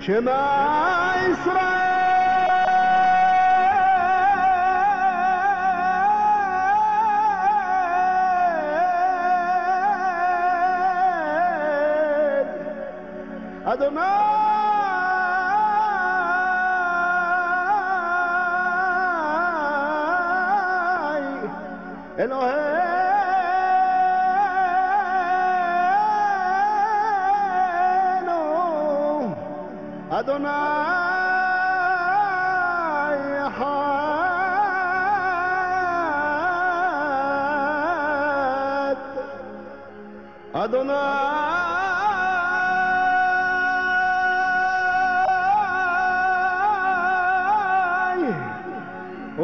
شنا إسرائيل أدوناي إلهينو أدوناي حد أدوناي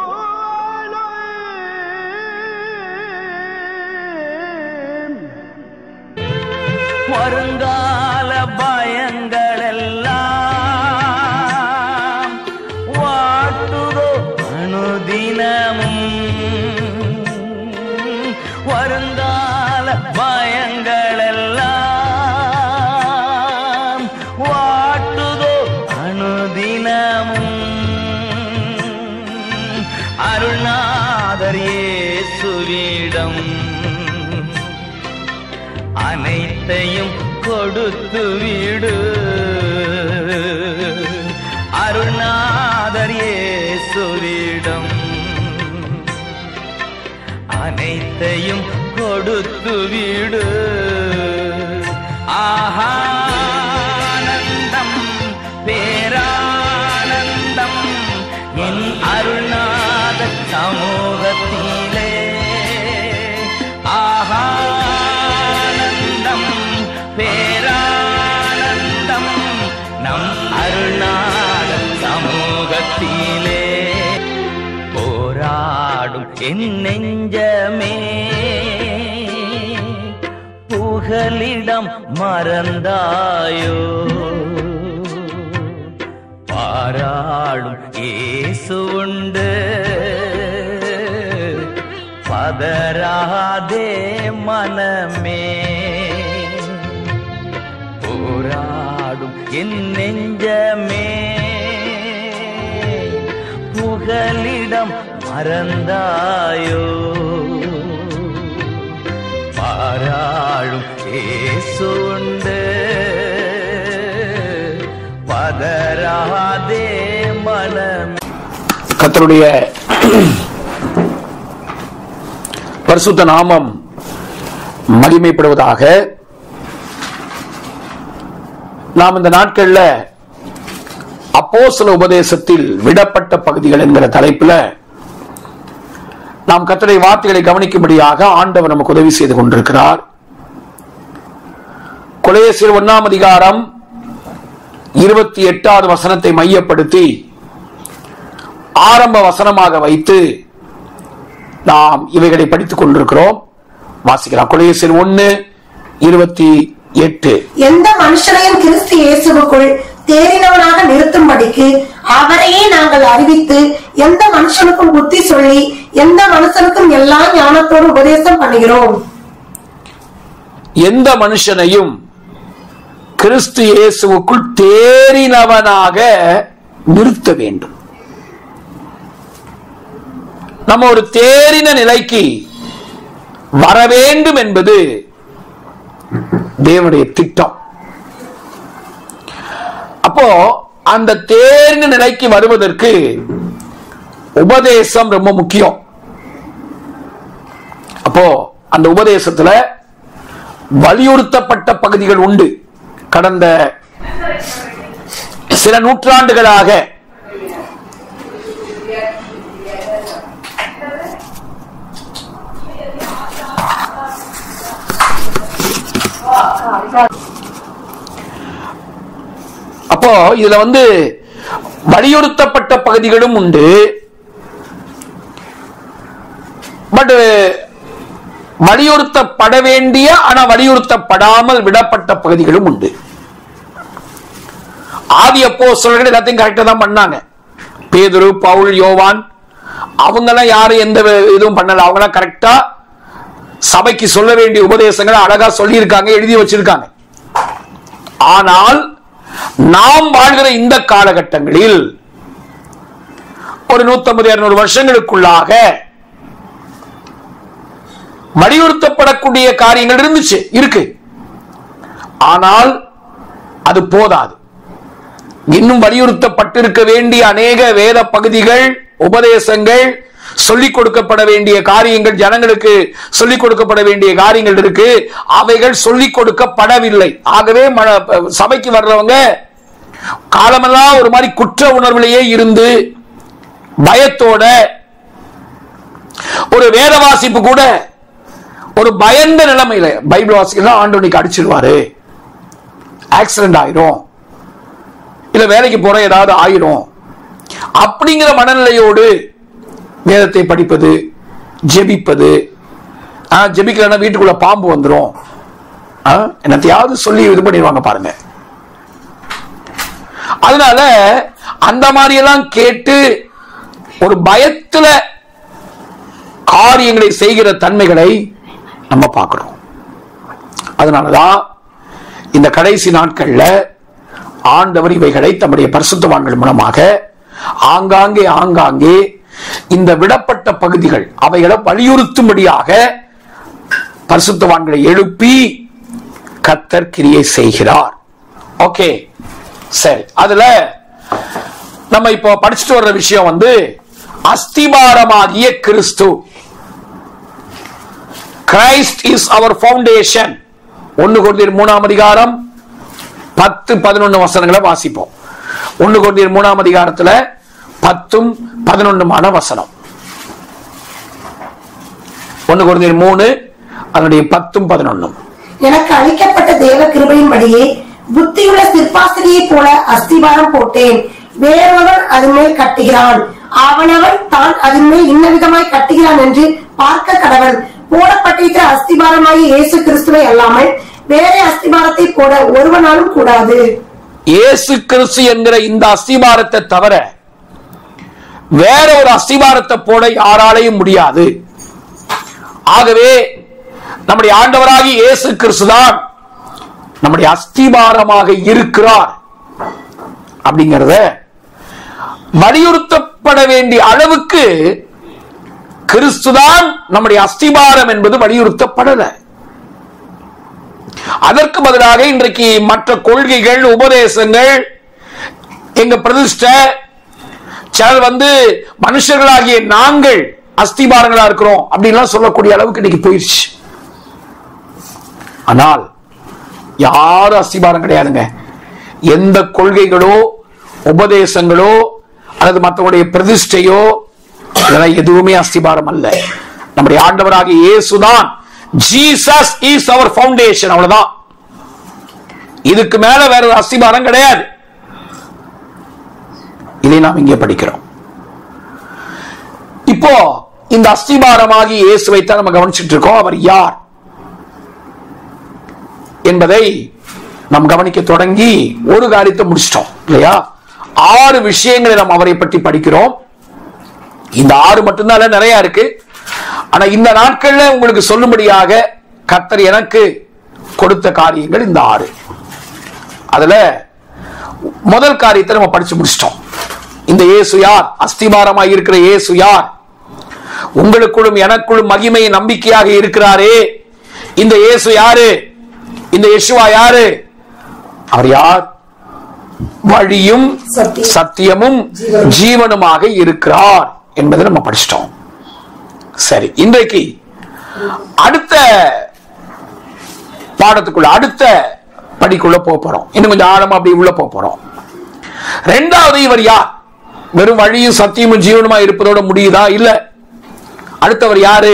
إلهيم வருங்கால பயங்கள் எல்லாம் வாட்டுதோ அனுதினமும் வருங்கால பயங்கள் எல்லாம் வாட்டுதோ அனுதினமும் அருணாதர் இயேசுவிடம் அனைத்தையும் கொடுத்து விடு அருணாதர் இயேசுவிடம் அனைத்தையும் கொடுத்து விடு ஆஹானந்தம் பேரானந்தம் என் அருணாத சமூகத்திலே ஆஹானந்தம் பேரானந்தம் நம் அருணாத சமூகத்திலே போராடும் என் நெஞ்சமே புகலிடம் மறந்தாயோ பாராடும் இயேசு உண்டு பதராதே மனமே போராடும் என் நெஞ்சமே புகலிடம் மறந்தாயோ பாராளும் ஏசுண்டு பதராதே மனம் கர்த்தருடைய பரிசுத்த நாமம் மகிமைப்படுவதாக நாம் இந்த நாட்கள்ல அப்போஸ்தல உபதேசத்தில் விடப்பட்ட பகுதிகள் என்கிற தலைப்புல நாம் கர்த்தருடைய வார்த்தைகளை கவனிக்கும்படியாக ஆண்டவர் நமக்கு உதவி செய்து கொண்டிருக்கிறார் கொலையசில் ஒன்னாம் அதிகாரம் இருபத்தி எட்டாவது வசனத்தை மையப்படுத்தி ஆரம்ப வசனமாக வைத்து நாம் இவைகளை படித்துக் கொண்டிருக்கிறோம் வாசிக்கலாம் கொலையசில் ஒன்னு இருபத்தி எட்டு எந்த மனுஷனையும் கிறிஸ்து இயேசுவுக்குள் தேறினவனாக நிறுத்தும்படிக்கு அவரையே நாங்கள் அறிவித்து எந்த மனுஷனுக்கும் புத்தி சொல்லி எந்த மனுஷனுக்கும் எல்லா ஞானத்தோடு உபதேசம் பண்ணுகிறோம் எந்த மனுஷனையும் கிறிஸ்து இயேசுவுக்குள் தேறினவனாக நிறுத்த வேண்டும் நம்ம ஒரு தேறின நிலைக்கு வர வேண்டும் என்பது தேவனுடைய திட்டம் அப்போ அந்த தேறின நிலைக்கு வருவதற்கு உபதேசம் ரொம்ப முக்கியம் அப்போ அந்த உபதேசத்துல வலியுறுத்தப்பட்ட பகுதிகள் உண்டு கடந்த சில நூற்றாண்டுகளாக அப்போ இதுல வந்து வலியுறுத்தப்பட்ட பகுதிகளும் உண்டு பட் வலியுறுத்தப்பட வேண்டிய ஆனா வலியுறுத்தப்படாமல் விடப்பட்ட பகுதிகளும் உண்டு ஆதி அப்போ எல்லாத்தையும் கரெக்டா தான் பண்ணாங்க பேதுரு பவுல் யோவான் அவங்கெல்லாம் யாரும் எந்த இதுவும் பண்ணல அவங்கெல்லாம் கரெக்டா சபைக்கு சொல்ல வேண்டிய உபதேசங்களை அழகா சொல்லியிருக்காங்க எழுதி வச்சிருக்காங்க ஆனால் நாம் வாழ்கிற இந்த காலகட்டங்களில் ஒரு நூத்தம்பது இருநூறு வருஷங்களுக்குள்ளாக வலியுறுத்தப்படக்கூடிய காரியங்கள் இருந்துச்சு இருக்கு ஆனால் அது போதாது இன்னும் வலியுறுத்தப்பட்டிருக்க வேண்டிய அநேக வேத பகுதிகள் உபதேசங்கள் சொல்லிக் கொடுக்கப்பட வேண்டிய காரியங்கள் ஜனங்களுக்கு சொல்லிக் கொடுக்கப்பட வேண்டிய காரியங்கள் இருக்கு அவைகள் சொல்லிக் கொடுக்கப்படவில்லை ஆகவே ம- சபைக்கு வர்றவங்க காலமெல்லாம் ஒரு மாதிரி குற்ற உணர்விலேயே இருந்து பயத்தோட ஒரு வேத வாசிப்பு கூட ஒரு பயந்த நிலைமையில பைபிள் வாசிக்கலாம் ஆண்டவனுக்கு அடிச்சிருவாரு ஆக்சிடென்ட் ஆயிரும் இல்ல வேலைக்கு போற ஏதாவது ஆயிரும் அப்படிங்கிற மனநிலையோடு வேதத்தை படிப்பது ஜெபிப்பது ஆ, ஜெபிக்கலைன்னா வீட்டுக்குள்ள பாம்பு வந்துரும் ஆ, என்னத்தையாவது சொல்லி இது பண்ணிடுவாங்க பாருங்க அதனால அந்த மாதிரி எல்லாம் கேட்டு ஒரு பயத்துல காரியங்களை செய்கிற தன்மைகளை நம்ம பார்க்கிறோம் அதனாலதான் இந்த கடைசி நாட்கள்ல ஆண்டவர் இவைகளை தம்முடைய பரிசுத்தவான்கள் மூலமாக ஆங்காங்கே ஆங்காங்கே இந்த விடப்பட்ட பகுதிகள் அவைகளை வலியுறுத்தும்படியாக பரிசுத்தவான்களை எழுப்பி கத்தர் கிரியை செய்கிறார் ஓகே சரி அதுல நம்ம இப்போ படிச்சுட்டு வர்ற விஷயம் வந்து அஸ்திபாரமாகிய கிறிஸ்து கிரைஸ்ட் இஸ் அவர் ஃபவுண்டேஷன் ஒன்னு கொண்டியர் மூணாம் அதிகாரம் பத்து பதினொன்னு வசனங்களை வாசிப்போம் ஒன்னு கொண்டியர் மூணாம் அதிகாரத்துல பத்தும் பதினொன்னுமான வசனம் ஒன்னு கொண்டியர் மூணு அதனுடைய பத்தும் பதினொன்னும் எனக்கு அளிக்கப்பட்ட தேவ கிருபையின்படியே புத்தியுள்ள சிற்பாசிரியைப் போல அஸ்திபாரம் போட்டேன் வேறொருவன் அதன் மேல் கட்டுகிறான் அவனவன் தான் அதன் மேல் இன்ன விதமாய் கட்டுகிறான் என்று பார்க்க கடவன் போடப்பட்டிருக்கிற அஸ்திபாரமாகி இயேசு கிறிஸ்துவை அல்லாமல் வேற அஸ்திபாரத்தை போட ஒருவனாலும் கூடாது இயேசு கிறிஸ்து என்கிற இந்த அஸ்திபாரத்தை தவிர வேற ஒரு அஸ்திபாரத்தை போட யாராலையும் முடியாது ஆகவே நம்முடைய ஆண்டவராகி இயேசு கிறிஸ்துதான் நம்முடைய அஸ்திபாரமாக இருக்கிறார் அப்படிங்கிறத வலியுறுத்தப்பட வேண்டிய அளவுக்கு கிறிஸ்துதான் நம்முடைய அஸ்திபாரம் என்பது வலியுறுத்தப்படல அதற்கு பதிலாக இன்றைக்கு மற்ற கொள்கைகள் உபதேசங்கள் எங்க பிரதிஷ்டை சிலர் வந்து மனுஷர்களாகிய நாங்கள் அஸ்திபாரங்களா இருக்கிறோம் அப்படின்லாம் சொல்லக்கூடிய அளவுக்கு இன்னைக்கு போயிடுச்சு ஆனால் யாரும் அஸ்திபாரம் கிடையாதுங்க எந்த கொள்கைகளோ உபதேசங்களோ அல்லது மற்றவருடைய பிரதிஷ்டையோ இதெல்லாம் எதுவுமே அஸ்திபாரம் அல்ல நம்முடைய ஆண்டவராகிய இயேசுதான் ஜீசஸ் இஸ் அவர் ஃபவுண்டேஷன் அவ்வளவுதான் இதுக்கு மேல வேற ஒரு அஸ்திபாரம் கிடையாது இதை நாம் இங்கே படிக்கிறோம் இப்போ இந்த அஸ்திபாரமாகி இயேசுவை தான் நம்ம கவனிச்சுட்டு இருக்கோம் அவர் யார் என்பதை நாம் கவனிக்க தொடங்கி ஒரு காரியத்தை முடிச்சிட்டோம் இல்லையா ஆறு விஷயங்களை நாம் அவரை பற்றி படிக்கிறோம் இந்த ஆறு மட்டும்தான் இல்ல, நிறைய இருக்கு ஆனா இந்த நாட்கள்ல உங்களுக்கு சொல்லும்படியாக கர்த்தர் எனக்கு கொடுத்த காரியங்கள் இந்த ஆறு அதுல முதல் காரியத்தை நம்ம படிச்சு முடிச்சிட்டோம் இந்த இயேசு யார் அஸ்திபாரமாய் இருக்கிற இயேசு யார் உங்களுக்குள்ளும் எனக்குள்ளும் மகிமை நம்பிக்கையாக இருக்கிறாரே இந்த இயேசு யாரு இந்த யேசுவா யாரு அவர் யார் வழியும் சத்தியம். சத்தியமும் ஜீவனுமாக இருக்கிறார் என்பதை நம்ம படிச்சிட்டோம் சரி இன்றைக்கு அடுத்த பாடத்துக்குள்ள அடுத்த படிக்குள்ள போக போறோம் இன்னும் கொஞ்சம் ஆழமா அப்படி உள்ள போக போறோம் ரெண்டாவது இவர் யார் வெறும் வழியும் சத்தியமும் ஜீவனுமா இருப்பதோட முடியுதா இல்ல அடுத்தவர் யாரு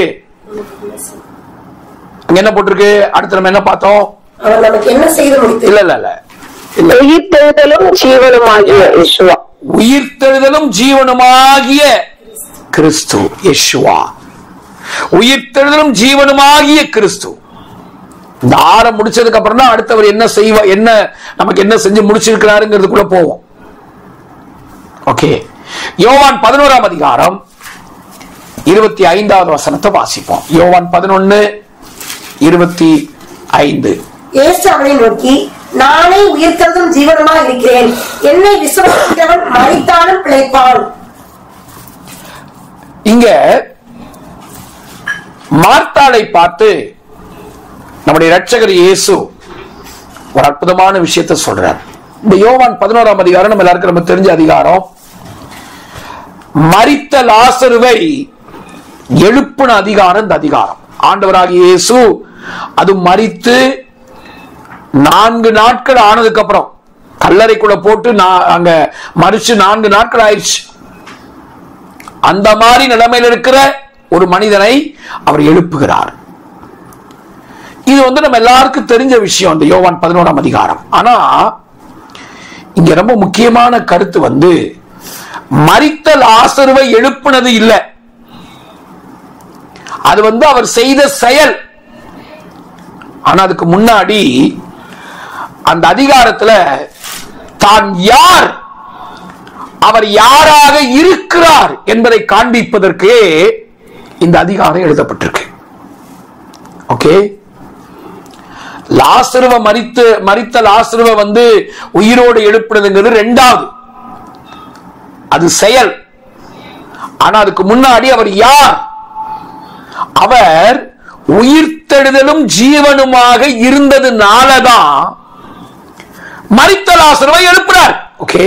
அங்க என்ன போட்டிருக்கு அடுத்து நம்ம என்ன பார்த்தோம் அவர் நமக்கு என்ன செய்து முடித்து இல்ல இல்ல இல்ல இல்ல உயிர்த்தெழுதலும் ஜீவனுமாகிய யெஷுவா உயிர்த்தெழுதலும் ஜீவனுமாகிய கிறிஸ்து யெஷுவா உயிர்த்தெழுதலும் ஜீவனுமாகிய கிறிஸ்து இந்த ஆற முடிச்சதுக்கு அப்புறம் தான் அடுத்தவர் என்ன செய்வா என்ன நமக்கு என்ன செஞ்சு முடிச்சிருக்கிறாருங்கிறதுக்குள்ள போவோம் ஓகே யோவான் பதினோராம் அதிகாரம் இருபத்தி ஐந்தாவது வசனத்தை வாசிப்போம் யோவான் பதினொன்னு இருபத்தி ஐந்து இயேசு அவனை நோக்கி நானே உயிர்த்ததும் ஜீவனுமா இருக்கிறேன் என்னை விசுவாசிக்கிறவன் மறித்தாலும் பிழைப்பான் இங்க மார்த்தாளை பார்த்து நம்முடைய இரட்சகர் இயேசு ஒரு அற்புதமான விஷயத்தை சொல்றார் இந்த யோவான் பதினோராம் அதிகாரம் நம்ம எல்லாருக்கும் நம்ம தெரிஞ்ச அதிகாரம் மரித்த லாசருவை எழுப்பின அதிகாரம் இந்த அதிகாரம் ஆண்டவராகிய இயேசு அது மரித்து நான்கு நாட்கள் ஆனதுக்கு அப்புறம் கல்லறைக்குள்ள போட்டு நான் அங்க மறிச்சு நான்கு நாட்கள் ஆயிடுச்சு அந்த மாதிரி நிலைமையில் இருக்கிற ஒரு மனிதனை அவர் எழுப்புகிறார் இது வந்து நம்ம எல்லாருக்கும் தெரிஞ்ச விஷயம் இந்த யோவான் பதினோராம் அதிகாரம் ஆனா இங்க ரொம்ப முக்கியமான கருத்து வந்து மரித்த லாசருவை எழுப்புனது இல்லை அது வந்து அவர் செய்த செயல் ஆனா அதுக்கு முன்னாடி அந்த அதிகாரத்துல தான் யார் அவர் யாராக இருக்கிறார் என்பதை காண்பிப்பதற்கு இந்த அதிகாரம் எழுதப்பட்டிருக்கு ஓகே லாசருவ மரித்து மரித்த லாசருவ வந்து உயிரோடு எழுப்புனதுங்கிறது ரெண்டாவது அது செயல் ஆனா அதுக்கு முன்னாடி அவர் யார் அவர் உயிர்த்தெழுதலும் ஜீவனுமாக இருந்ததுனாலதான் மரித்த லாசருவை எழுப்புறார் ஓகே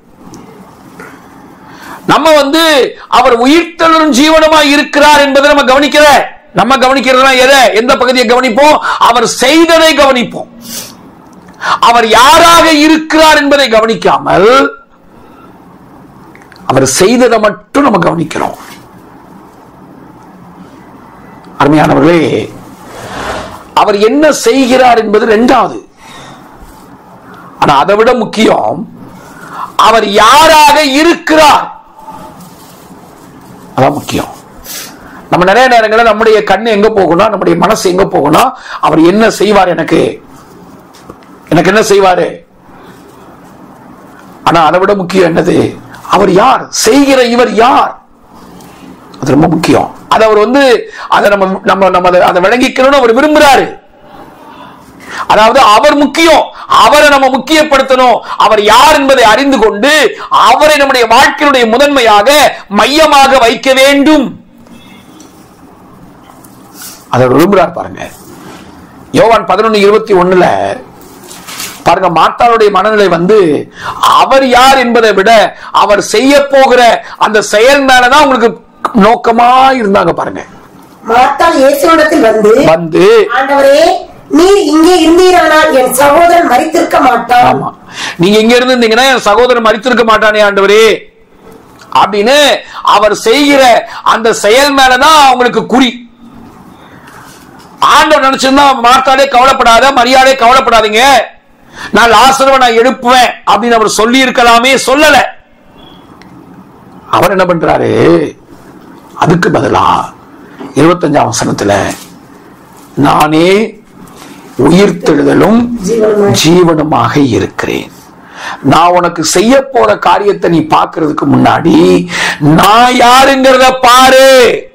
நம்ம வந்து அவர் உயிர்த்தெழும் ஜீவனமா இருக்கிறார் என்பதை நம்ம கவனிக்கிற நம்ம கவனிக்கிறதுனா எதை எந்த பகுதியை கவனிப்போம் அவர் செய்ததை கவனிப்போம் அவர் யாராக இருக்கிறார் என்பதை கவனிக்காமல் அவர் செய்ததை மட்டும் நம்ம கவனிக்கிறோம் அருமையானவர்களே அவர் என்ன செய்கிறார் என்பது இரண்டாவது ஆனா அதை விட முக்கியம் அவர் யாராக இருக்கிறார் அதான் முக்கியம் நம்ம நிறைய நேரங்களில் நம்முடைய கண்ணு எங்க போகணும் நம்முடைய மனசு எங்க போகணும் அவர் என்ன செய்வார் எனக்கு எனக்கு என்ன செய்வாரு ஆனா அதை விட முக்கியம் என்னது அவர் யார் செய்கிற இவர் யார் அது ரொம்ப முக்கியம் அது அவர் வந்து அதை நம்ம நம்ம நம்ம அதை- அதை விளங்கிக்கணும்னு அவர் விரும்புறாரு அதாவது அவர் முக்கியம் அவரை நம்ம முக்கியப்படுத்தணும் அவர் யார் என்பதை அறிந்து கொண்டு அவரை நம்முடைய வாழ்க்கையினுடைய முதன்மையாக மையமாக வைக்க வேண்டும் அதை அவர் விரும்புறார் பாருங்க யோவான் பதினொன்னு இருபத்தி ஒண்ணுல பாருங்க மாத்தாளுடைய மனநிலை வந்து அவர் யார் என்பதை விட அவர் செய்ய போகிற அந்த செயல் மேலதான் உங்களுக்கு நோக்கமா இருந்தாங்க பாருங்க மார்த்தாள் இயேசுவிடத்தில் வந்து வந்து ஆண்டவரே நீர் இங்கே இருந்தீரானால் என் சகோதரன் மறித்திருக்க மாட்டான் ஆமா நீங்க இங்க இருந்தீங்கன்னா என் சகோதரன் மறித்திருக்க மாட்டானே ஆண்டவரே அப்படின்னு அவர் செய்கிற அந்த செயல் மேலதான் அவங்களுக்கு குறி ஆண்டவர் நினைச்சிருந்தா மார்த்தாலே கவலைப்படாத மரியாதை கவலைப்படாதீங்க நான் லாசருவை நான் எழுப்புவேன் அப்படின்னு அவர் சொல்லி இருக்கலாமே சொல்லல அவர் என்ன பண்றாரு அதுக்கு பதிலா இருபத்தஞ்சாம் வசனத்துல நானே உயிர்த்தெழுதலும் ஜீவனுமாய். ஜீவனுமாக இருக்கிறேன் நான் உனக்கு செய்ய போற காரியத்தை நீ பார்க்கிறதுக்கு முன்னாடி நான் யாருங்கிறத பாரு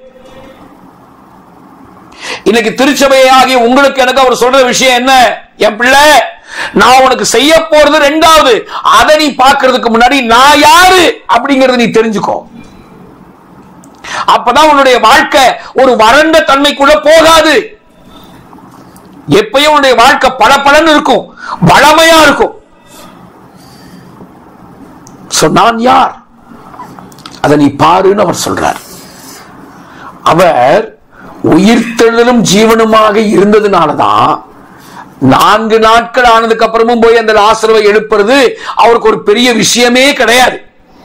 இன்னைக்கு திருச்சபையாகி உங்களுக்கு எனக்கு அவர் சொல்ற விஷயம் என்ன என் பிள்ளை நான் உனக்கு செய்ய போறது ரெண்டாவது அதை நீ பார்க்கிறதுக்கு முன்னாடி நான் யாரு அப்படிங்கறத நீ தெரிஞ்சுக்கோ அப்பதான் உன்னுடைய வாழ்க்கை ஒரு வறண்ட தன்மைக்குள்ள போகாது எப்பயும் உன்னுடைய வாழ்க்கை பல இருக்கும் வளமையா இருக்கும் So, நான் யார் அதை நீ பாருன்னு அவர் சொல்றார் அவர் உயிர்த்தெழுதலும் ஜீவனுமாக இருந்ததுனாலதான் நான்கு நாட்கள் ஆனதுக்கு அப்புறமும் போய் அந்த லாசருவை எழுப்புறது அவருக்கு ஒரு பெரிய விஷயமே கிடையாது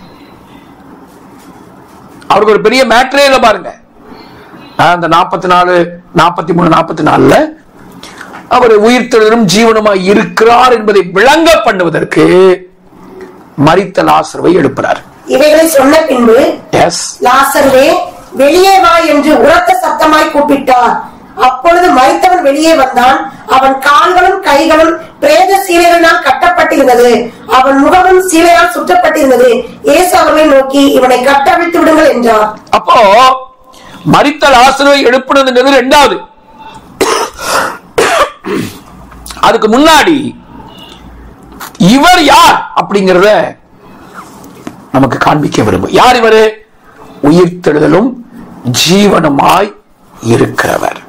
அவருக்கு ஒரு பெரிய மேட்டரே இல்லை பாருங்க ஆஹ், அந்த நாற்பத்தி நாலு நாற்பத்தி மூணு நாற்பத்தி நாலுல அவர் உயிர்த்தெழுதலும் ஜீவனுமாய் இருக்கிறார் என்பதை விளங்க பண்ணுவதற்கு மரித்த லாசருவை எழுப்புறார் இவைகளை சொன்ன பின்பு எஸ் லாசருவே வெளியே வா என்று உரத்த சத்தமாய் கூப்பிட்டார் அப்பொழுது மரித்தவன் வெளியே வந்தான் அவன் கால்களும் கைகளும் பிரேத சீலைகளினால் கட்டப்பட்டிருந்தது அவன் முகமும் சீலையால் சுற்றப்பட்டிருந்தது இயேசு அவர்களை நோக்கி இவனை கட்டவிழ்த்து விடுங்கள் என்றார் அப்போ மரித்த லாசருவை எழுப்புனதுங்கிறது ரெண்டாவது அதுக்கு முன்னாடி இவர் யார் அப்படிங்கிறத நமக்கு காண்பிக்க விரும்பும் யார் இவரு உயிர்த்தெழுதலும் ஜீவனுமாய் இருக்கிறவர்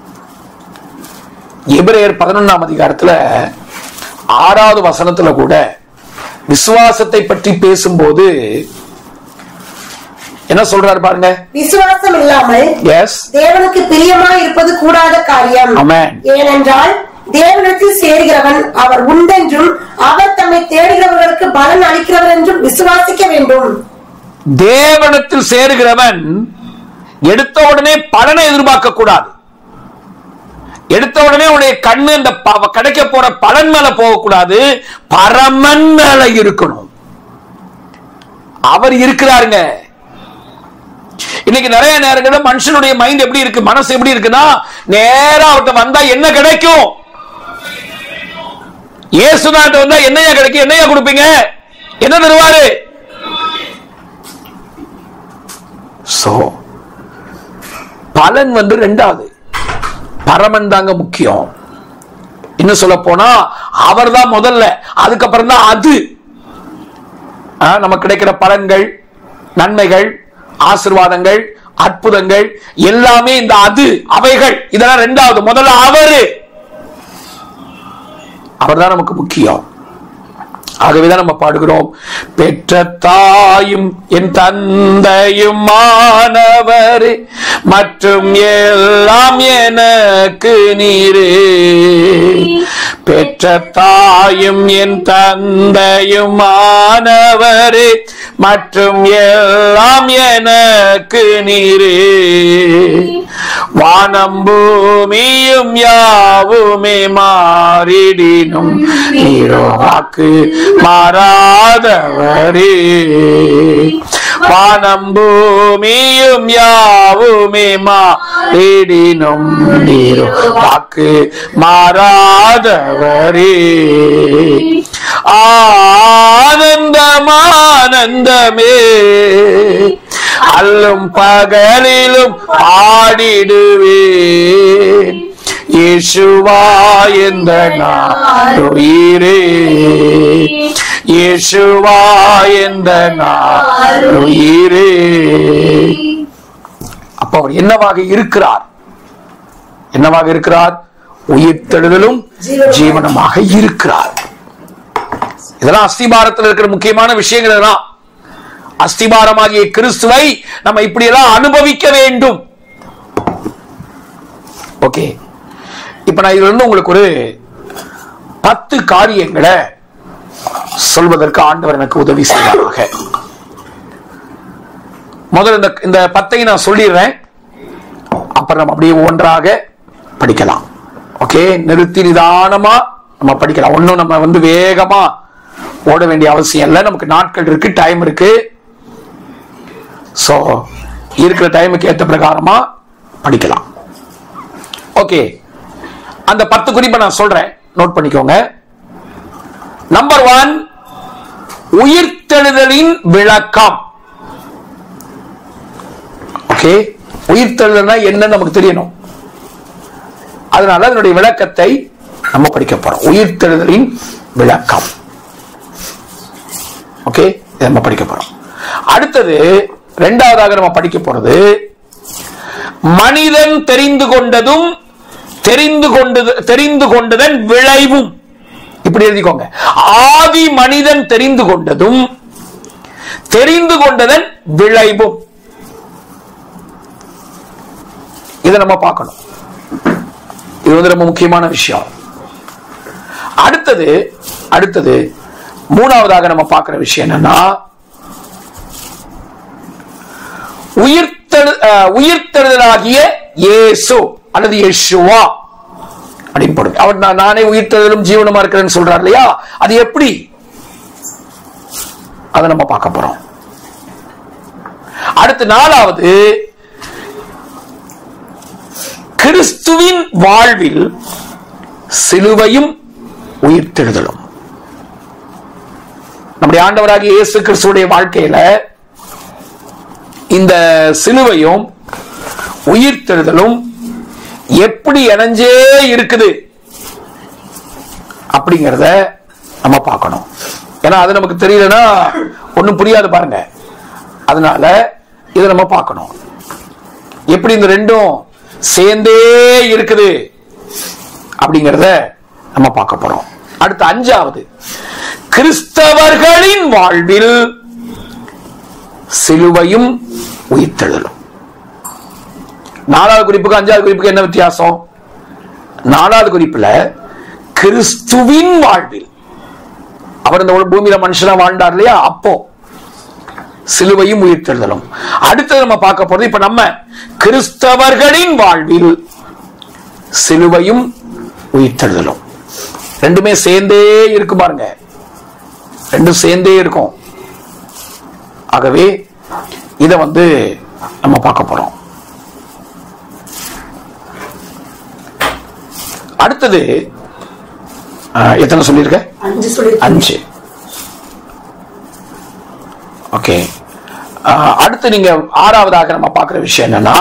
எபிரேயர் பதினொன்னாம் அதிகாரத்துல ஆறாவது வசனத்துல கூட விசுவாசத்தை பற்றி பேசும்போது என்ன சொல்றாரு பாருங்க விசுவாசம் இல்லாமல் எஸ் தேவனுக்கு பிரியமாய் இருப்பது கூடாத காரியம் Amen. ஏனென்றால் தேவனிடத்தில் சேர்கிறவன் அவர் உண்டென்றும் அவர் தம்மை தேடுகிறவர்களுக்கு பலன் அளிக்கிறவர் என்றும் விசுவாசிக்க வேண்டும் தேவனத்தில் சேருகிறவன் எடுத்த உடனே பலனை எதிர்பார்க்க கூடாது எடுத்த உடனே உடைய கண்ணு அந்த ப- கிடைக்க போற பலன் மேல போகக்கூடாது பரமன் மேல இருக்கணும் அவர் இருக்கிறாருங்க இன்னைக்கு நிறைய நேரங்களில் மனுஷனுடைய மைண்ட் எப்படி இருக்கு மனசு எப்படி இருக்குன்னா நேரா அவர்கிட்ட வந்தா என்ன கிடைக்கும் இயேசுநாட்டு வந்தா என்னையா கிடைக்கும் என்னையா கொடுப்பீங்க என்ன தருவாரு சோ பலன் வந்து ரெண்டாவது பரமன் தாங்க முக்கியம் இன்னும் சொல்ல போனா அவர் தான் முதல்ல அதுக்கப்புறம் தான் அது ஆ, நமக்கு கிடைக்கிற பலன்கள் நன்மைகள் ஆசிர்வாதங்கள் அற்புதங்கள் எல்லாமே இந்த அது அவைகள் இதெல்லாம் ரெண்டாவது முதல்ல அவரு அவர்தான் நமக்கு முக்கியம் ஆகவேதான் நம்ம பாடுகிறோம் பெற்ற தாயும் என் தந்தையும் மாணவர் மற்றும் எல்லாம் எனக்கு நீரே பெற்ற தாயும் என் தந்தையும் மாணவரே மற்றும் எல்லாம் எனக்கு நீரே வானம் பூமியும் யாவுமே மாறிடினும் நீரோ வாக்கு மாறாதவரே வானம் பூமியும் யாவுமே மாறிடினும் நீரோ வாக்கு மாறாதவரே ஆனந்தமானந்தமே அல்லும் பகலிலும் ஆடிடுவேன் இயேசுவா எந்த நாருயிரே இயேசுவா எந்த நாருயிரே அப்ப அவர் என்னவாக இருக்கிறார் என்னவாக இருக்கிறார் உயிர்த்தெழுதலும் ஜீவனமாக இருக்கிறார் இதெல்லாம் அஸ்திபாரத்தில் இருக்கிற முக்கியமான விஷயங்கள் இதெல்லாம் அஸ்திபாரமாகிய கிறிஸ்துவை நம்ம இப்படியெல்லாம் அனுபவிக்க வேண்டும் ஓகே இப்ப நான் இதுல இருந்து உங்களுக்கு ஒரு பத்து காரியங்களை சொல்வதற்கு ஆண்டவர் எனக்கு உதவி செய்வாராக முதல்ல இந்த இந்த பத்தையும் நான் சொல்லிடுறேன் அப்புறம் நம்ம அப்படியே ஒன்றாக படிக்கலாம் ஓகே நிறுத்தி நிதானமா நம்ம படிக்கலாம் ஒன்றும் நம்ம வந்து வேகமா ஓட வேண்டிய அவசியம் இல்லை நமக்கு நாட்கள் இருக்கு டைம் இருக்கு ஸோ இருக்கிற டைமுக்கு ஏற்ற பிரகாரமா படிக்கலாம் ஓகே அந்த பத்து குறிப்பை நான் சொல்றேன் நோட் பண்ணிக்கோங்க நம்பர் ஒன் உயிர்த்தெழுதலின் விளக்கம் ஓகே உயிர்த்தெழுதல்னா என்னன்னு நமக்கு தெரியணும் அதனால அதனுடைய விளக்கத்தை நம்ம படிக்க போறோம் உயிர்த்தெழுதலின் விளக்கம் ஓகே இதை நம்ம படிக்க போறோம் அடுத்தது இரண்டாவதாக நம்ம படிக்க போறது மனிதன் தெரிந்து கொண்டதும் தெரிந்து கொண்டது தெரிந்து கொண்டதன் விளைவும் இப்படி எழுதிக்கோங்க ஆதி மனிதன் தெரிந்து கொண்டதும் தெரிந்து கொண்டதன் விளைவும் இதை நம்ம பார்க்கணும் இது வந்து ரொம்ப முக்கியமான விஷயம் அடுத்தது அடுத்தது மூணாவதாக நம்ம பார்க்கிற விஷயம் என்னன்னா உயிர்த்தெழு அஹ், உயிர்த்தெழுதலாகிய இயேசு அல்லது யேசுவா அப்படின்னு போடுங்க அவர் நான் நானே உயிர்த்தெழுதலும் ஜீவனுமா இருக்கிறேன்னு சொல்றார் இல்லையா அது எப்படி அதை நம்ம பார்க்க போறோம் அடுத்து நாலாவது கிறிஸ்துவின் வாழ்வில் சிலுவையும் உயிர்த்தெழுதலும் நம்முடைய ஆண்டவராகிய இயேசு கிறிஸ்துவுடைய வாழ்க்கையில இந்த சிலுவையும் உயிர்த்தெழுதலும் எப்படி இணைஞ்சே இருக்குது அப்படிங்கிறத நம்ம பார்க்கணும் ஏன்னா அது நமக்கு தெரியலன்னா ஒண்ணும் புரியாது பாருங்க அதனால இதை நம்ம பார்க்கணும் எப்படி இந்த ரெண்டும் சேர்ந்தே இருக்குது அப்படிங்கறத நம்ம பார்க்க போறோம் அடுத்து அஞ்சாவது கிறிஸ்தவர்களின் வாழ்வில் சிலுவையும் உயிர்த்தெழுதலும் நாலாவது குறிப்புக்கு அஞ்சாவது குறிப்புக்கு என்ன வித்தியாசம் நாலாவது குறிப்புல கிறிஸ்துவின் வாழ்வில் அவர் இந்த உல- பூமியில மனுஷனா வாழ்ந்தார் இல்லையா அப்போ சிலுவையும் உயிர்த்தெழுதலும் அடுத்தது நம்ம பார்க்க போறது இப்ப நம்ம கிறிஸ்தவர்களின் வாழ்வில் சிலுவையும் உயிர்த்தெழுதலும் ரெண்டுமே சேர்ந்தே இருக்கு பாருங்க ரெண்டும் சேர்ந்தே இருக்கும் ஆகவே இதை வந்து நம்ம பார்க்க போறோம் அடுத்தது ஆஹ், எத்தனை சொல்லியிருக்க அஞ்சு சொல்லி அஞ்சு ஓகே அடுத்து நீங்க ஆறாவதாக நம்ம பார்க்கிற விஷயம் என்னன்னா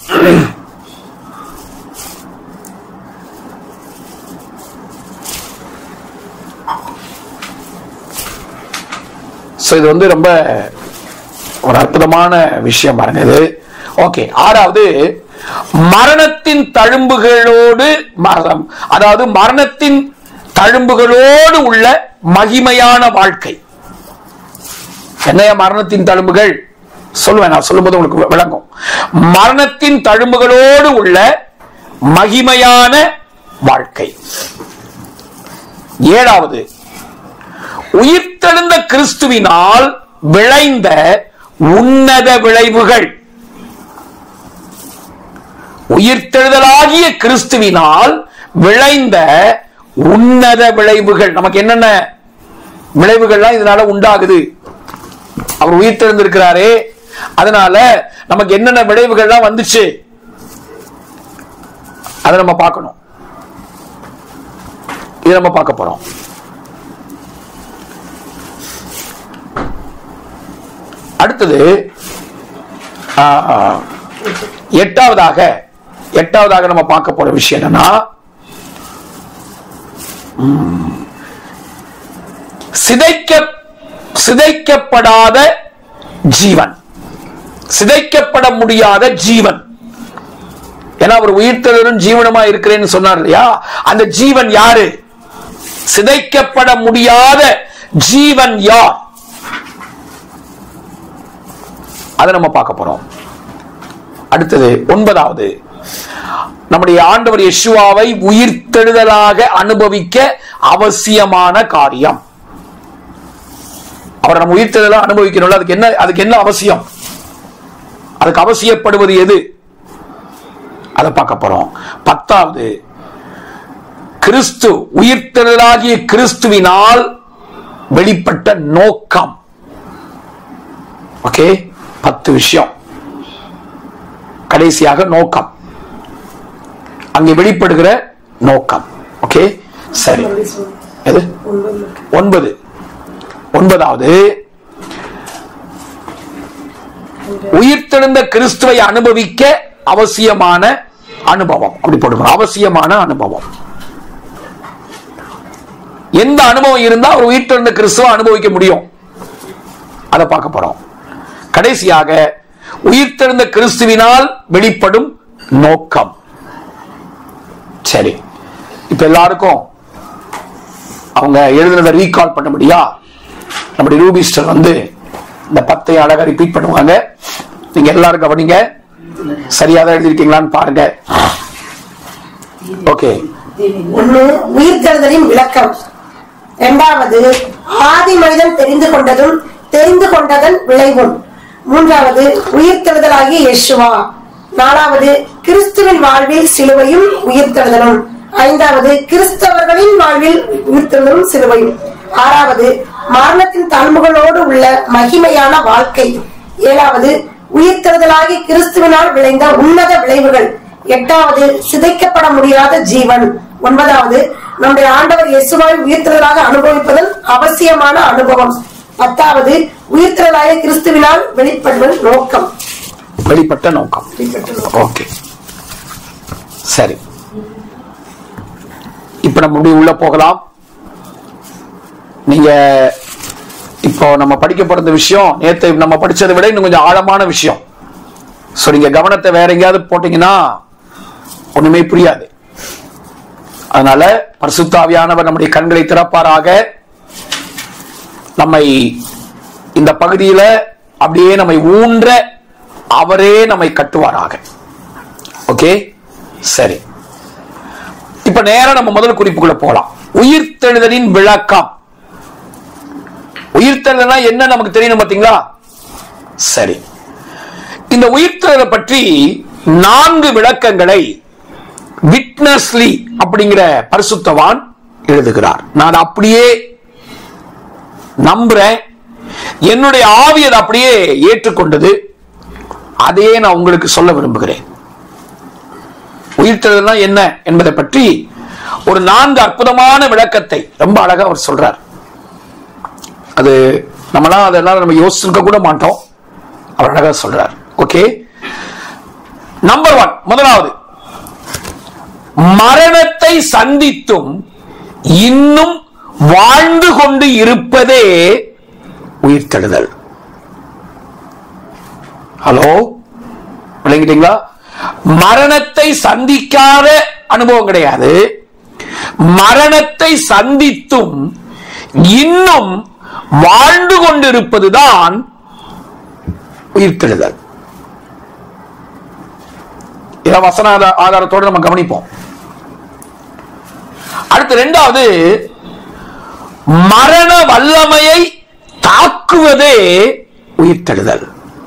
So, இது வந்து ரொம்ப ஒரு அற்புதமான விஷயம் பாருங்க இது ஓகே ஆறாவது மரணத்தின் தழும்புகளோடு ம- அதாவது மரணத்தின் தழும்புகளோடு உள்ள மகிமையான வாழ்க்கை என்னைய மரணத்தின் தழும்புகள் சொல்லுவேன் நான் சொல்லும்போது உங்களுக்கு விளங்கும் மரணத்தின் தழும்புகளோடு உள்ள மகிமையான வாழ்க்கை ஏழாவது உயிர்த்தெழுந்த கிறிஸ்துவினால் விளைந்த உன்னத விளைவுகள் உயிர்த்தெழுதலாகிய கிறிஸ்துவினால் விளைந்த உன்னத விளைவுகள் நமக்கு என்னென்ன விளைவுகள்லாம் இதனால உண்டாகுது அவர் உயிர்த்தெழுந்திருக்கிறாரே அதனால நமக்கு என்னென்ன விளைவுகள்லாம் வந்துச்சு அதை நம்ம பார்க்கணும் இதை நம்ம பார்க்க போறோம் அடுத்தது ஆ, எட்டாவதாக எட்டாவதாக நம்ம பார்க்க போற விஷயம் என்னன்னா ம், சிதைக்க சிதைக்கப்படாத ஜீவன் சிதைக்கப்பட முடியாத ஜீவன் ஏன்னா அவர் உயிர்த்தெழும் ஜீவனமா இருக்கிறேன்னு சொன்னார் இல்லையா அந்த ஜீவன் யாரு சிதைக்கப்பட முடியாத ஜீவன் யார் அதை நம்ம பார்க்க போறோம் அடுத்தது ஒன்பதாவது நம்முடைய ஆண்டவர் யெஷுவாவை உயிர்த்தெழுதலாக அனுபவிக்க அவசியமான காரியம் அவரை நம்ம உயிர்த்தெழுதலாக அனுபவிக்கணும்ல அதுக்கு என்ன அதுக்கு என்ன அவசியம் அதுக்கு அவசியப்படுவது எது அதை பார்க்க போறோம் பத்தாவது கிறிஸ்து உயிர்த்தெழுதலாகிய கிறிஸ்துவினால் வெளிப்பட்ட நோக்கம் ஓகே பத்து விஷயம் கடைசியாக நோக்கம் அங்கே வெளிப்படுகிற நோக்கம் ஓகே சரி எது ஒன்பது ஒன்பதாவது உயிர்த்தெழுந்த கிறிஸ்துவை அனுபவிக்க அவசியமான அனுபவம் அப்படி போடுங்க அவசியமான அனுபவம் எந்த அனுபவம் இருந்தா அவர் உயிர்த்தெழுந்த கிறிஸ்துவை அனுபவிக்க முடியும் அதை பார்க்க போறோம் கடைசியாக உயிர்த்தெழுந்த கிறிஸ்துவினால் வெளிப்படும் நோக்கம் சரி இப்ப எல்லாருக்கும் அவங்க எழுதுனதை ரீகால் பண்ண முடியா நம்முடைய ரூபிஸ்டர் வந்து இந்த பத்தை அழகா ரிப்பீட் பண்ணுவாங்க நீங்க எல்லாரும் கவனிங்க சரியா தான் எழுதிருக்கீங்களான்னு பாருங்க ஓகே ஒண்ணு உயிர்த்தெழுதலின் விளக்கம் இரண்டாவது ஆதி மனிதன் தெரிந்து கொண்டதும் தெரிந்து கொண்டதன் விளைவும் மூன்றாவது உயிர்த்தெழுதலாகிய யெஷுவா நாலாவது கிறிஸ்துவின் வாழ்வில் சிலுவையும் உயிர்த்தெழுதலும் ஐந்தாவது கிறிஸ்தவர்களின் வாழ்வில் உயிர்த்தெழுதலும் சிலுவையும் ஆறாவது மரணத்தின் தன்முகளோடு உள்ள மகிமையான வாழ்க்கை ஏழாவது உயிர்த்தெழுதலாகி கிறிஸ்துவினால் விளைந்த உன்னத விளைவுகள் எட்டாவது சிதைக்கப்பட முடியாத ஜீவன் ஒன்பதாவது நம்முடைய ஆண்டவர் இயேசுவாய் உயிர்த்தெழுதலாக அனுபவிப்பதன் அவசியமான அனுபவம் பத்தாவது உயிர்த்தெழுதலாக கிறிஸ்துவினால் வெளிப்படுவதன் நோக்கம் வெளிப்பட்ட நோக்கம் ஓகே சரி இப்ப நம்ம இப்படி உள்ள போகலாம் நீங்க இப்போ நம்ம படிக்க போற இந்த விஷயம் நேத்து நம்ம படிச்சதை விட இன்னும் கொஞ்சம் ஆழமான விஷயம் சோ நீங்க கவனத்தை வேற எங்கேயாவது போட்டீங்கன்னா ஒண்ணுமே புரியாது அதனால பரிசுத்தாவியானவர் நம்முடைய கண்களை திறப்பாராக நம்மை இந்த பகுதியில அப்படியே நம்மை ஊன்ற அவரே நம்மை கட்டுவாராக ஓகே சரி இப்ப நேரா நம்ம முதல் குறிப்புக்குள்ள போலாம் உயிர்த்தெழுதலின் விளக்கம் உயிர்த்தெழுதல்னா என்ன நமக்கு தெரியணும் பாத்தீங்களா சரி இந்த உயிர்த்தெழுதலை பற்றி நான்கு விளக்கங்களை விட்னஸ்லி அப்படிங்கிற பரிசுத்தவான் எழுதுகிறார் நான் அப்படியே நம்புறேன் என்னுடைய ஆவி அதை அப்படியே ஏற்றுக்கொண்டது அதையே நான் உங்களுக்கு சொல்ல விரும்புகிறேன் உயிர்த்தெழுதல்னா என்ன என்பதை பற்றி ஒரு நான்கு அற்புதமான விளக்கத்தை ரொம்ப அழகா அவர் சொல்றார் அது நம்மளாம் அதெல்லாம் நம்ம யோசிச்சிருக்க கூட மாட்டோம் அவர் அழகா சொல்றார் ஓகே நம்பர் ஒன் முதலாவது மரணத்தை சந்தித்தும் இன்னும் வாழ்ந்து கொண்டு இருப்பதே உயிர்த்தெழுதல் ஹலோ விளங்கிட்டீங்களா மரணத்தை சந்திக்காத அனுபவம் கிடையாது மரணத்தை சந்தித்தும் இன்னும் வாழ்ந்து கொண்டிருப்பதுதான் உயிர்த்தெழுதல் இதை வசன ஆதா- ஆதாரத்தோடு நம்ம கவனிப்போம் அடுத்து ரெண்டாவது மரண வல்லமையை தாக்குவதே உயிர்த்தெழுதல்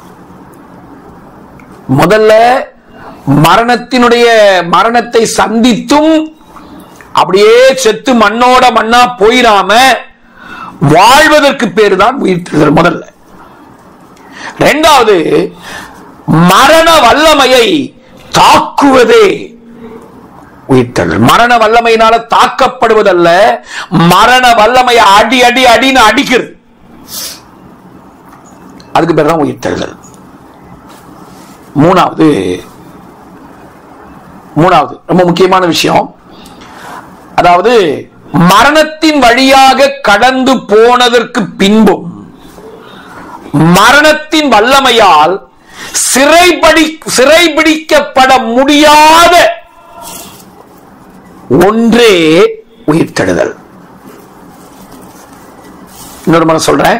முதல்ல மரணத்தினுடைய மரணத்தை சந்தித்தும் அப்படியே செத்து மண்ணோட மண்ணா போயிடாம வாழ்வதற்கு பேரு தான் உயிர்த்தெழுதல் முதல்ல ரெண்டாவது மரண வல்லமையை தாக்குவதே உயிர்த்தெழுதல் மரண வல்லமையினால தாக்கப்படுவதல்ல மரண வல்லமையை அடி அடி அடின்னு அடிக்கிறது அதுக்கு பேர் தான் உயிர்த்தெழுதல் மூணாவது மூணாவது ரொம்ப முக்கியமான விஷயம் அதாவது மரணத்தின் வழியாக கடந்து போனதற்கு பின்பும் மரணத்தின் வல்லமையால் சிறைபடி சிறைபிடிக்கப்பட முடியாத ஒன்றே உயிர்த்தெழுதல் இன்னொரு முறை சொல்றேன்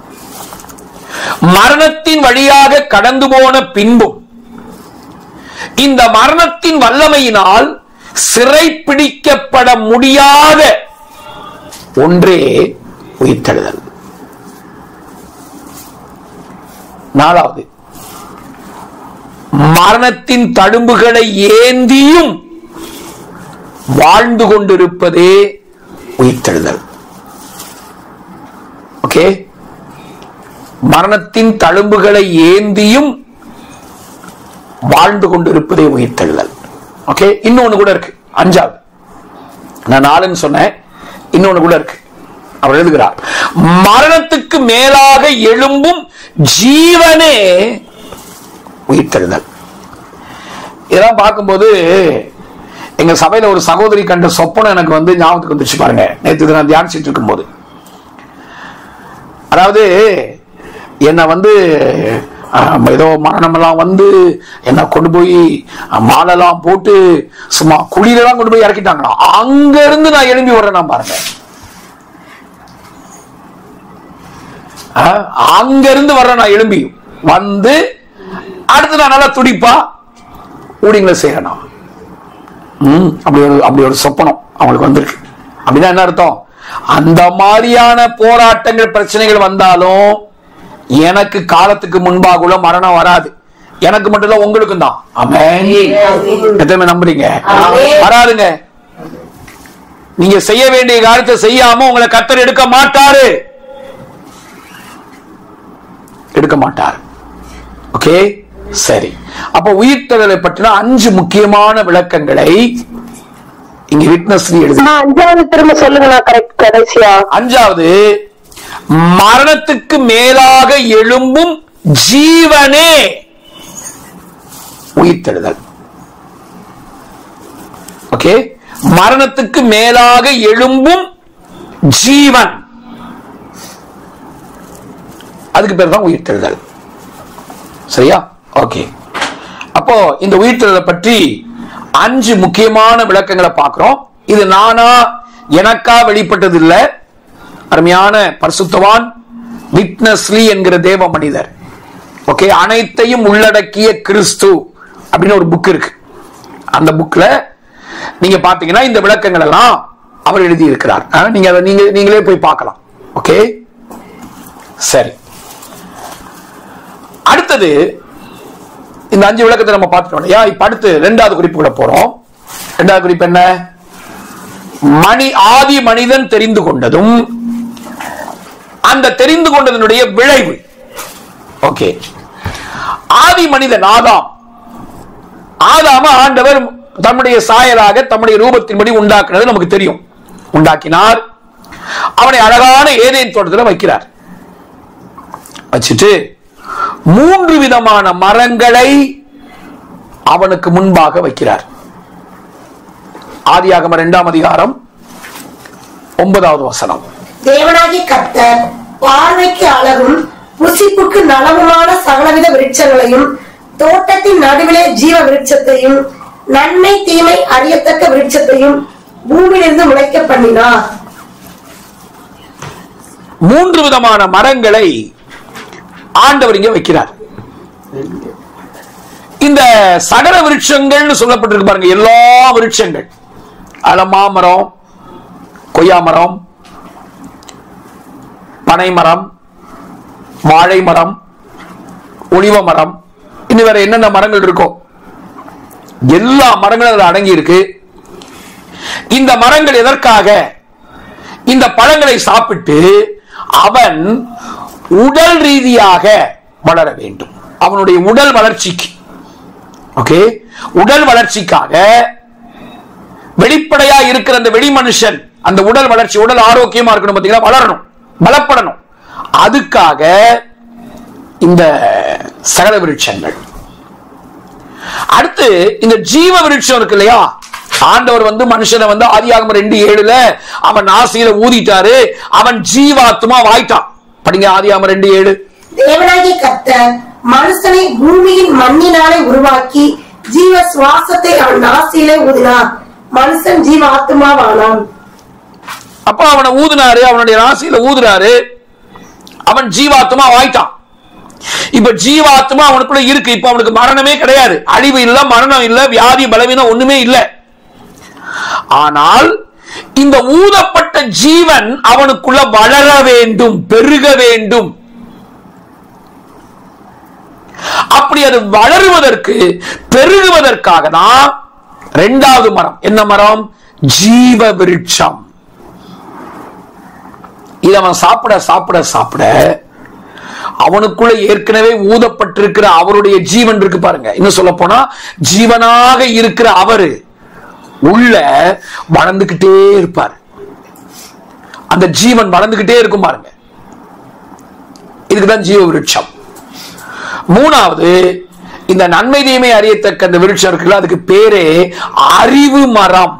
மரணத்தின் வழியாக கடந்து போன பின்பும் இந்த மரணத்தின் வல்லமையினால் சிறைப்பிடிக்கப்பட முடியாத ஒன்றே உயிர்த்தெழுதல் நாலாவது மரணத்தின் தழும்புகளை ஏந்தியும் வாழ்ந்து கொண்டிருப்பதே உயிர்த்தெழுதல் ஓகே மரணத்தின் தழும்புகளை ஏந்தியும் வாழ்ந்து கொண்டிருப்பதே உயிர்த்தெழுதல் ஓகே இன்னொன்னு கூட இருக்கு அஞ்சாவது நான் நாலுன்னு சொன்னேன் இன்னொன்னு கூட இருக்கு அவர் எழுதுகிறார் மரணத்துக்கு மேலாக எழும்பும் ஜீவனே உயிர்த்தெழுதல் இதெல்லாம் பார்க்கும்போது எங்க சபையில ஒரு சகோதரி கண்ட சொப்பனம் எனக்கு வந்து ஞாபகத்துக்கு வந்துச்சு பாருங்க நேற்று இதை நான் தியானிச்சிட்டு இருக்கும்போது அதாவது என்னை வந்து ஆஹ், ஏதோ மரணமெல்லாம் வந்து என்ன கொண்டு போய் ஆஹ், மாலைலாம் போட்டு சும்மா குழியிலலாம் கொண்டு போய் இறக்கிட்டாங்களா அங்க இருந்து நான் எழும்பி வர்றேன் நான் பாருங்க ஆஹ், அங்க இருந்து வர்றேன் நான் எழும்பி வந்து அடுத்து நான் நல்லா துடிப்பா ஊழியங்களை செய்யறேன் நான் ம், அப்படி ஒரு அப்படி ஒரு சொப்பனம் அவங்களுக்கு வந்திருக்கு அப்படின்னா என்ன அர்த்தம் அந்த மாதிரியான போராட்டங்கள் பிரச்சனைகள் வந்தாலும் எனக்கு காலத்துக்கு முன்பாக உள்ள மரணம் வராது எனக்கு மட்டும் இல்ல உங்களுக்கும் தான் ஆமென். எத்தனை பேர் நம்புறீங்க வராதுங்க நீங்க செய்ய வேண்டிய காரியத்தை செய்யாம உங்களை கத்தர் எடுக்க மாட்டாரு எடுக்க மாட்டார் ஓகே சரி அப்ப உயிர்த்தெழுதலை பற்றின அஞ்சு முக்கியமான விளக்கங்களை இங்க விட்னஸ் எழுதி நான் அஞ்சாவது திரும்ப சொல்லுங்க கரெக்ட் கடைசியா அஞ்சாவது மரணத்துக்கு மேலாக எழும்பும் ஜீவனே உயிர்த்தெழுதல் ஓகே மரணத்துக்கு மேலாக எழும்பும் ஜீவன் அதுக்கு பேர் தான் உயிர்த்தெழுதல் சரியா ஓகே அப்போ இந்த உயிர்த்தெழுதலை பற்றி அஞ்சு முக்கியமான விளக்கங்களை பார்க்கிறோம் இது நானா எனக்கா வெளிப்பட்டது இல்ல அருமையான பரிசுத்தவான் விட்னஸ்லி என்கிற தேவ மனிதர் ஓகே அனைத்தையும் உள்ளடக்கிய கிறிஸ்து அப்படின்னு ஒரு புக் இருக்கு அந்த புக்ல நீங்க பாத்தீங்கன்னா இந்த விளக்கங்கள் எல்லாம் அவர் எழுதி இருக்கிறார் அஹ், நீங்க அதை நீங்க நீங்களே போய் பார்க்கலாம் ஓகே சரி அடுத்தது இந்த அஞ்சு விளக்கத்தை நம்ம பார்த்துட்டோம் இல்லையா இப்ப அடுத்து ரெண்டாவது குறிப்புக்குள்ள போறோம் ரெண்டாவது குறிப்பு என்ன மணி ஆதி மனிதன் தெரிந்து கொண்டதும் அந்த தெரிந்து கொண்டதனுடைய விளைவு ஓகே ஆதி மனிதன் ஆதாம் ஆதாம ஆண்டவர் தம்முடைய சாயலாக தம்முடைய ரூபத்தின்படி உண்டாக்குனது நமக்கு தெரியும் உண்டாக்கினார் அவனை அழகான ஏதேன் தோட்டத்தில் வைக்கிறார் வச்சுட்டு மூன்று விதமான மரங்களை அவனுக்கு முன்பாக வைக்கிறார் ஆதியாகம இரண்டாம் அதிகாரம் ஒன்பதாவது வசனம் தேவனாகி கர்த்தர் பார்வைக்கு அழகும் புசிப்புக்கு நலவுமான சகலவித விருட்சங்களையும் தோட்டத்தின் நடுவிலே ஜீவ விருட்சத்தையும் நன்மை தீமை அறியத்தக்க விருட்சத்தையும் பூமியிலிருந்து முளைக்க பண்ணினார் மூன்று விதமான மரங்களை ஆண்டவர் இங்க வைக்கிறார் இந்த சகல விருட்சங்கள்னு சொல்லப்பட்டிருக்கு பாருங்க எல்லா விருட்சங்கள் அதுல மாமரம் கொய்யா மரம் பனை மரம் வாழை மரம் ஒளிவ மரம் இன்னும் வேற என்னென்ன மரங்கள் இருக்கோ எல்லா மரங்களும் அதுல அடங்கி இருக்கு இந்த மரங்கள் எதற்காக இந்த பழங்களை சாப்பிட்டு அவன் உடல் ரீதியாக வளர வேண்டும் அவனுடைய உடல் வளர்ச்சிக்கு ஓகே உடல் வளர்ச்சிக்காக வெளிப்படையா இருக்கிற அந்த வெளி மனுஷன் அந்த உடல் வளர்ச்சி உடல் ஆரோக்கியமா இருக்கணும் பாத்தீங்களா வளரணும் பலப்படணும் அதுக்காக இந்த சகல விருட்சங்கள் அடுத்து இந்த ஜீவ விருட்சம் இருக்கு இல்லையா ஆண்டவர் வந்து மனுஷனை வந்து ஆதியாகமம் ரெண்டு ஏழுல அவன் ஆசையில ஊதிட்டாரு அவன் ஜீவாத்மா வாய்ட்டான் படிங்க ஆதியாகமம் ரெண்டு ஏழு தேவனாகி கர்த்தர் மனுஷனை பூமியின் மண்ணினாலே உருவாக்கி ஜீவ சுவாசத்தை அவன் நாசியிலே ஊதினார் மனுஷன் ஜீவ ஆத்மாவானான் அப்ப அவனை ஊதுனாரு அவனுடைய ராசியில ஊதுனாரு அவன் ஜீவாத்மா வாய்ட்டான் இப்ப ஜீவாத்மா அவனுக்குள்ள இருக்கு இப்ப அவனுக்கு மரணமே கிடையாது அழிவு இல்ல மரணம் இல்ல வியாதி பலவீனம் ஒண்ணுமே இல்ல ஆனால் இந்த ஊதப்பட்ட ஜீவன் அவனுக்குள்ள வளர வேண்டும் பெருக வேண்டும் அப்படி அது வளருவதற்கு பெருகுவதற்காக தான் இரண்டாவது மரம் என்ன மரம் ஜீவ விருட்சம் இதை அவன் சாப்பிட சாப்பிட சாப்பிட அவனுக்குள்ள ஏற்கனவே ஊதப்பட்டிருக்கிற அவருடைய ஜீவன் இருக்கு பாருங்க இன்னும் சொல்ல போனா ஜீவனாக இருக்கிற அவரு உள்ள வளர்ந்துகிட்டே இருப்பார் அந்த ஜீவன் வளர்ந்துகிட்டே இருக்கும் பாருங்க இதுக்குதான் ஜீவ விருட்சம் மூணாவது இந்த நன்மை தீமை அறியத்தக்க அந்த விருட்சம் இருக்குல்ல அதுக்கு பேரே அறிவு மரம்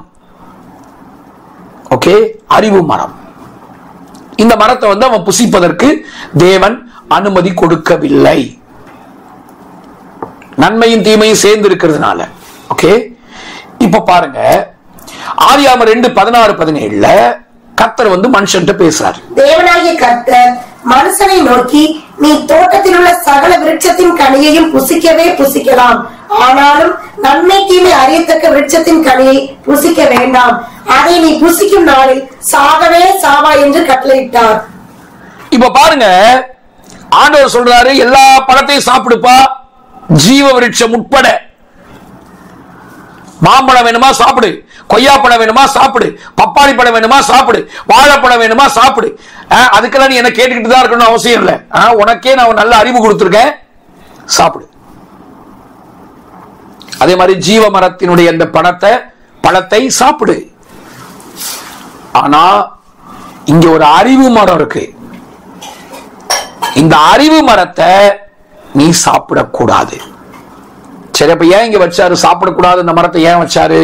ஓகே அறிவு மரம் இந்த மரத்தை வந்து அவன் புசிப்பதற்கு தேவன் அனுமதி கொடுக்கவில்லை நன்மையும் தீமையும் சேர்ந்து இருக்கிறதுனால ஓகே இப்ப பாருங்க ஆதியாம ரெண்டு பதினாறு பதினேழுல கர்த்தர் வந்து மனுஷன்ட்ட பேசுறாரு தேவனாகிய கர்த்தர் மனுஷனை நோக்கி நீ தோட்டத்தில் உள்ள சகல விருட்சத்தின் கனியையும் புசிக்கவே புசிக்கலாம் ஆனாலும் நன்மை தீமை அறியத்தக்க விருட்சத்தின் கனியை புசிக்க வேண்டாம் அதை நீ புசிக்கும் நாளில் சாகவே சாவா என்று கட்டளையிட்டார் இப்ப பாருங்க ஆண்டவர் சொல்றாரு எல்லா பழத்தையும் சாப்பிடுப்பா ஜீவ விருட்சம் உட்பட மாம்பழம் வேணுமா சாப்பிடு கொய்யாப்பழம் வேணுமா சாப்பிடு பப்பாளி பழம் வேணுமா சாப்பிடு வாழைப்பழம் வேணுமா சாப்பிடு அஹ், அதுக்கெல்லாம் நீ என்ன கேட்டுக்கிட்டு தான் இருக்கணும் அவசியம் இல்லை அஹ், உனக்கே நான் நல்ல அறிவு கொடுத்துருக்கேன் சாப்பிடு அதே மாதிரி ஜீவ மரத்தினுடைய அந்த பழத்தை பழத்தை சாப்பிடு ஆனா இங்க ஒரு அறிவு மரம் இருக்கு இந்த அறிவு மரத்தை நீ சாப்பிடக்கூடாது சரி அப்ப ஏன் இங்க வச்சாரு சாப்பிடக்கூடாது இந்த மரத்தை ஏன் வச்சாரு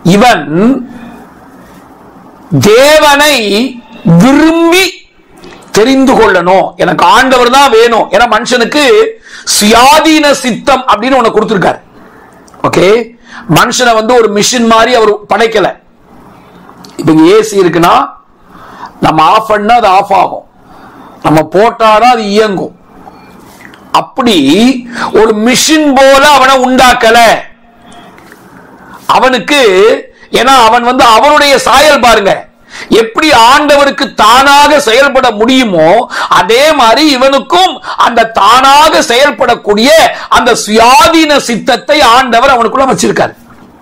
இவன் தேவனை விரும்பி தெரிந்து கொள்ளணும் எனக்கு ஆண்டவர் தான் வேணும் ஏன்னா மனுஷனுக்கு சுயாதீன சித்தம் அப்படின்னு ஒண்ணு கொடுத்திருக்காரு ஓகே மனுஷனை வந்து ஒரு மிஷின் மாதிரி அவர் படைக்கல இப்ப இங்க ஏசி இருக்குன்னா நம்ம ஆஃப் பண்ணா அது ஆஃப் ஆகும் நம்ம போட்டாதான் அது இயங்கும் அப்படி ஒரு மிஷின் போல அவனை உண்டாக்கல அவனுக்கு ஏன்னா அவன் வந்து அவனுடைய சாயல் பாருங்க எப்படி ஆண்டவருக்கு தானாக செயல்பட முடியுமோ அதே மாதிரி இவனுக்கும் அந்த தானாக செயல்படக்கூடிய அந்த சுயாதீன சித்தத்தை ஆண்டவர் அவனுக்குள்ள வச்சிருக்காரு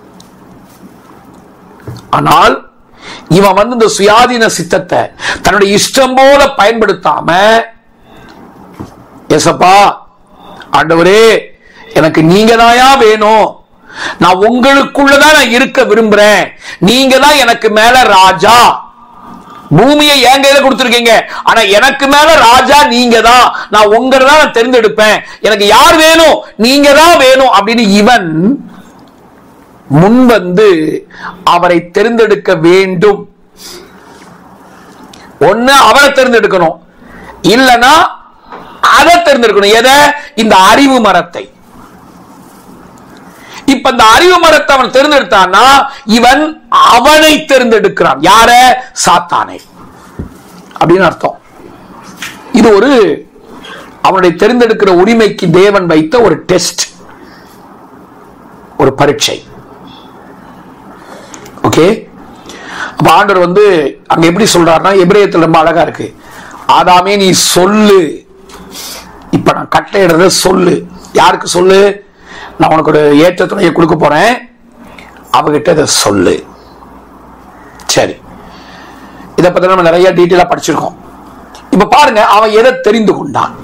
ஆனால் இவன் வந்து இந்த சுயாதீன சித்தத்தை தன்னுடைய இஷ்டம் போல பயன்படுத்தாம எசப்பா ஆண்டவரே எனக்கு நீங்க தாயா வேணும் நான் உங்களுக்குள்ளதான் நான் இருக்க விரும்புறேன் நீங்க தான் எனக்கு மேல ராஜா பூமியை என் கையில கொடுத்துருக்கீங்க ஆனா எனக்கு மேல ராஜா நீங்க தான் நான் உங்களை தான் நான் தெரிந்தெடுப்பேன் எனக்கு யார் வேணும் நீங்க தான் வேணும் அப்படின்னு இவன் முன் வந்து அவரை தெரிந்தெடுக்க வேண்டும் ஒண்ணு அவரை தேர்ந்தெடுக்கணும் இல்லனா அதை தேர்ந்தெடுக்கணும் எதை இந்த அறிவு மரத்தை இப்ப இந்த அறிவு மரத்தை அவன் தேர்ந்தெடுத்தான்னா இவன் அவனை தேர்ந்தெடுக்கிறான் யார சாத்தானை அப்படின்னு அர்த்தம் இது ஒரு அவனுடைய தெரிந்தெடுக்கிற உரிமைக்கு தேவன் வைத்த ஒரு டெஸ்ட் ஒரு பரீட்சை ஓகே அப்ப ஆண்டவர் வந்து அங்க எப்படி சொல்றாருன்னா எபிரேயத்தில் ரொம்ப அழகா இருக்கு ஆதாமே நீ சொல்லு இப்ப நான் கட்டளையிடுறத சொல்லு யாருக்கு சொல்லு நான் உனக்கு ஒரு ஏற்ற துணையை கொடுக்க போறேன் அவகிட்ட இதை சொல்லு சரி இதை பத்தி நம்ம நிறைய டீட்டெயிலா படிச்சிருக்கோம் இப்ப பாருங்க அவன் எதை தெரிந்து கொண்டான்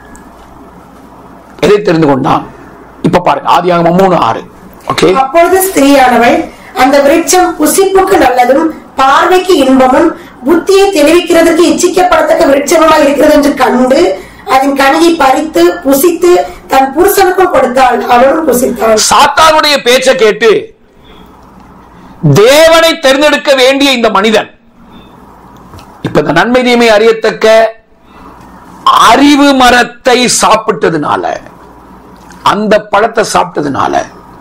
எதை தெரிந்து கொண்டான் இப்ப பாருங்க ஆதியாகமம் மூணு ஆறு ஓகே அப்பொழுது ஸ்திரீயானவள் அந்த விருட்சம் புசிப்புக்கு நல்லதும் பார்வைக்கு இன்பமும் புத்தியை தெளிவிக்கிறதுக்கு இச்சிக்கப்படத்தக்க விருட்சமாக இருக்கிறது என்று கண்டு அதன் கனியை பறித்து புசித்து தன் புருஷனுக்கும் கொடுத்தாள் அவனும் புசித்தாள் சாத்தானுடைய பேச்சை கேட்டு தேவனை தேர்ந்தெடுக்க வேண்டிய இந்த மனிதன் இப்ப இந்த நன்மை தீமை அறியத்தக்க அறிவு மரத்தை சாப்பிட்டதுனால அந்த பழத்தை சாப்பிட்டதுனால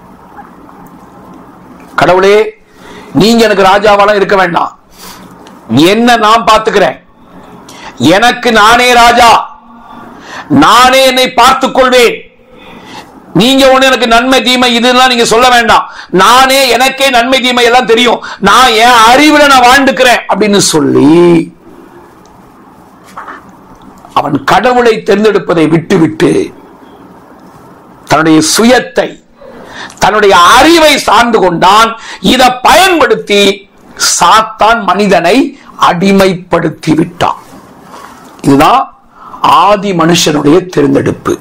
கடவுளே நீங்க எனக்கு ராஜாவாலாம் இருக்க வேண்டாம் என்ன நான் பார்த்துக்கிறேன் எனக்கு நானே ராஜா நானே என்னை பார்த்துக் கொள்வேன் நீங்க ஒண்ணு எனக்கு நன்மை தீமை இதெல்லாம் நீங்க சொல்ல வேண்டாம் நானே எனக்கே நன்மை தீமை எல்லாம் தெரியும் நான் என் அறிவுல நான் வாழ்ந்துக்கிறேன் அப்படின்னு சொல்லி அவன் கடவுளை தேர்ந்தெடுப்பதை விட்டுவிட்டு தன்னுடைய சுயத்தை தன்னுடைய அறிவை சார்ந்து கொண்டான் இதை பயன்படுத்தி சாத்தான் மனிதனை அடிமைப்படுத்தி விட்டான் இதுதான் ஆதி மனுஷனுடைய தேர்ந்தெடுப்பு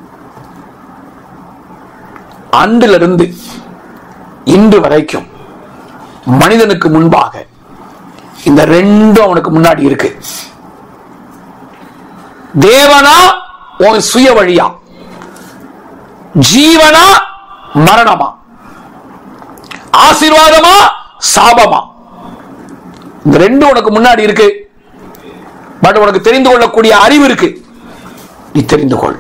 அன்றிலிருந்து இன்று வரைக்கும் மனிதனுக்கு முன்பாக இந்த ரெண்டும் அவனுக்கு முன்னாடி இருக்கு தேவனா உன் சுய வழியா ஜீவனா மரணமா ஆசீர்வாதமா சாபமா இந்த ரெண்டும் உனக்கு முன்னாடி இருக்கு பட் உனக்கு தெரிந்து கொள்ளக்கூடிய அறிவு இருக்கு நீ தெரிந்து கொள்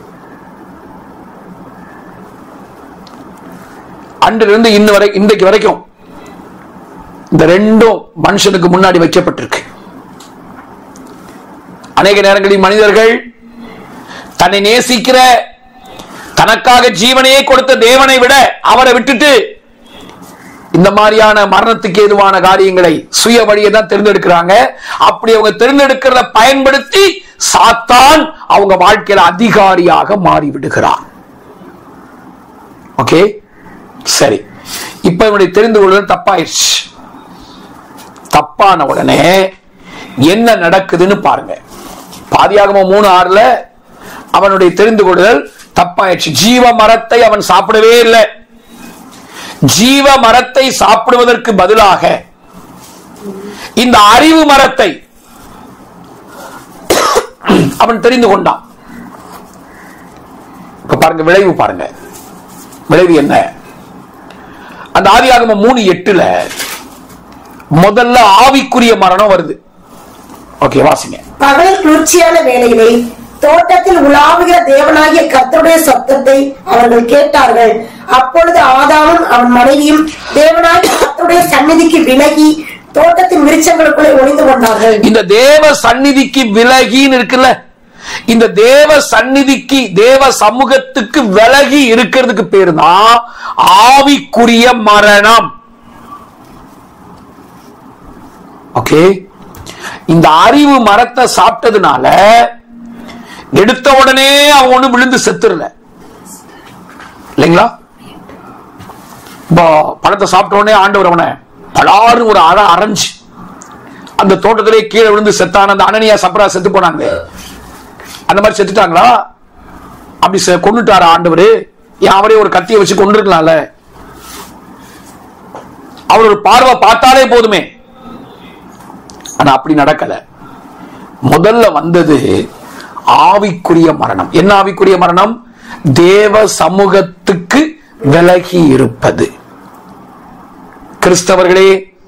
அன்றிலிருந்து இன்ன வரை இன்றைக்கு வரைக்கும் இந்த ரெண்டும் மனுஷனுக்கு முன்னாடி வைக்கப்பட்டிருக்கு அநேக நேரங்களில் மனிதர்கள் தன்னை நேசிக்கிற தனக்காக ஜீவனையே கொடுத்த தேவனை விட அவரை விட்டுட்டு இந்த மாதிரியான மரணத்துக்கு ஏதுவான காரியங்களை சுய வழியை தான் தேர்ந்தெடுக்கிறாங்க அப்படி அவங்க தேர்ந்தெடுக்கிறத பயன்படுத்தி சாத்தான் அவங்க வாழ்க்கையில அதிகாரியாக மாறி விடுகிறான் ஓகே சரி இப்ப இவனுடைய தெரிந்து கொள்வது தப்பாயிருச்சு தப்பான உடனே என்ன நடக்குதுன்னு பாருங்க பாதியாகம மூணு ஆறுல அவனுடைய தெரிந்து கொள்ளுதல் தப்பாயிடுச்சு ஜீவ மரத்தை அவன் சாப்பிடவே இல்லை ஜீவ மரத்தை சாப்பிடுவதற்கு பதிலாக இந்த அறிவு மரத்தை அவன் தெரிந்து கொண்டான் இப்ப பாருங்க விளைவு பாருங்க விளைவு என்ன அந்த ஆதியாகம மூணு எட்டுல முதல்ல ஆவிக்குரிய மரணம் வருது ஓகே வாசிங்க பகலில் குளிர்ச்சியான வேளையிலே தோட்டத்தில் உலாவுகிற தேவனாகிய கர்த்தருடைய சத்தத்தை அவர்கள் கேட்டார்கள் அப்பொழுது ஆதாமும் அவன் மனைவியும் தேவனாகிய கர்த்தருடைய சந்நிதிக்கு விலகி தோட்டத்தின் விருட்சங்களுக்குள்ளே ஒளிந்து கொண்டார்கள் இந்த தேவ சந்நிதிக்கு விலகின்னு இருக்குல்ல இந்த தேவ சந்நிதிக்கு தேவ சமூகத்துக்கு விலகி இருக்கிறதுக்கு பேரு தான் ஆவிக்குரிய மரணம் ஓகே இந்த அறிவு மரத்தை சாப்பிட்டதுனால எடுத்த உடனே அவன் ஒண்ணு விழுந்து செத்துறல இல்லைங்களா இப்போ பழத்தை சாப்பிட்ட உடனே ஆண்டவர் அவனை பலாறு ஒரு அற அரைஞ்சு அந்த தோட்டத்திலே கீழே விழுந்து செத்தான அந்த அனனியா சப்ரா செத்து போனாங்க அந்த மாதிரி செத்துட்டாங்களா அப்படி செ- கொன்னுட்டாரா ஆண்டவர் ஏன் அவரே ஒரு கத்தியை வச்சு கொண்டிருக்கலாம்ல அவர் ஒரு பார்வை பார்த்தாலே போதுமே ஆனா அப்படி நடக்கல முதல்ல வந்தது ஆவிக்குரிய மரணம் என்ன ஆவிக்குரிய மரணம் தேவ சமூகத்துக்கு விலகி இருப்பது கிறிஸ்தவர்களே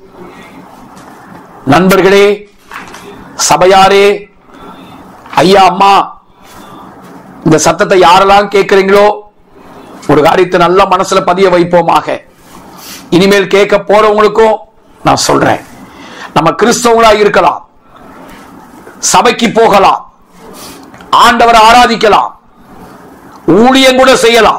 நண்பர்களே சபையாரே ஐயா அம்மா இந்த சத்தத்தை யாரெல்லாம் கேட்கிறீங்களோ ஒரு காரியத்தை நல்ல மனசுல பதிய வைப்போமாக இனிமேல் கேட்க போறவங்களுக்கும் நான் சொல்றேன் நம்ம கிறிஸ்தவங்களா இருக்கலாம் சபைக்கு போகலாம் ஆண்டவரை ஆராதிக்கலாம் ஊழியம் கூட செய்யலாம்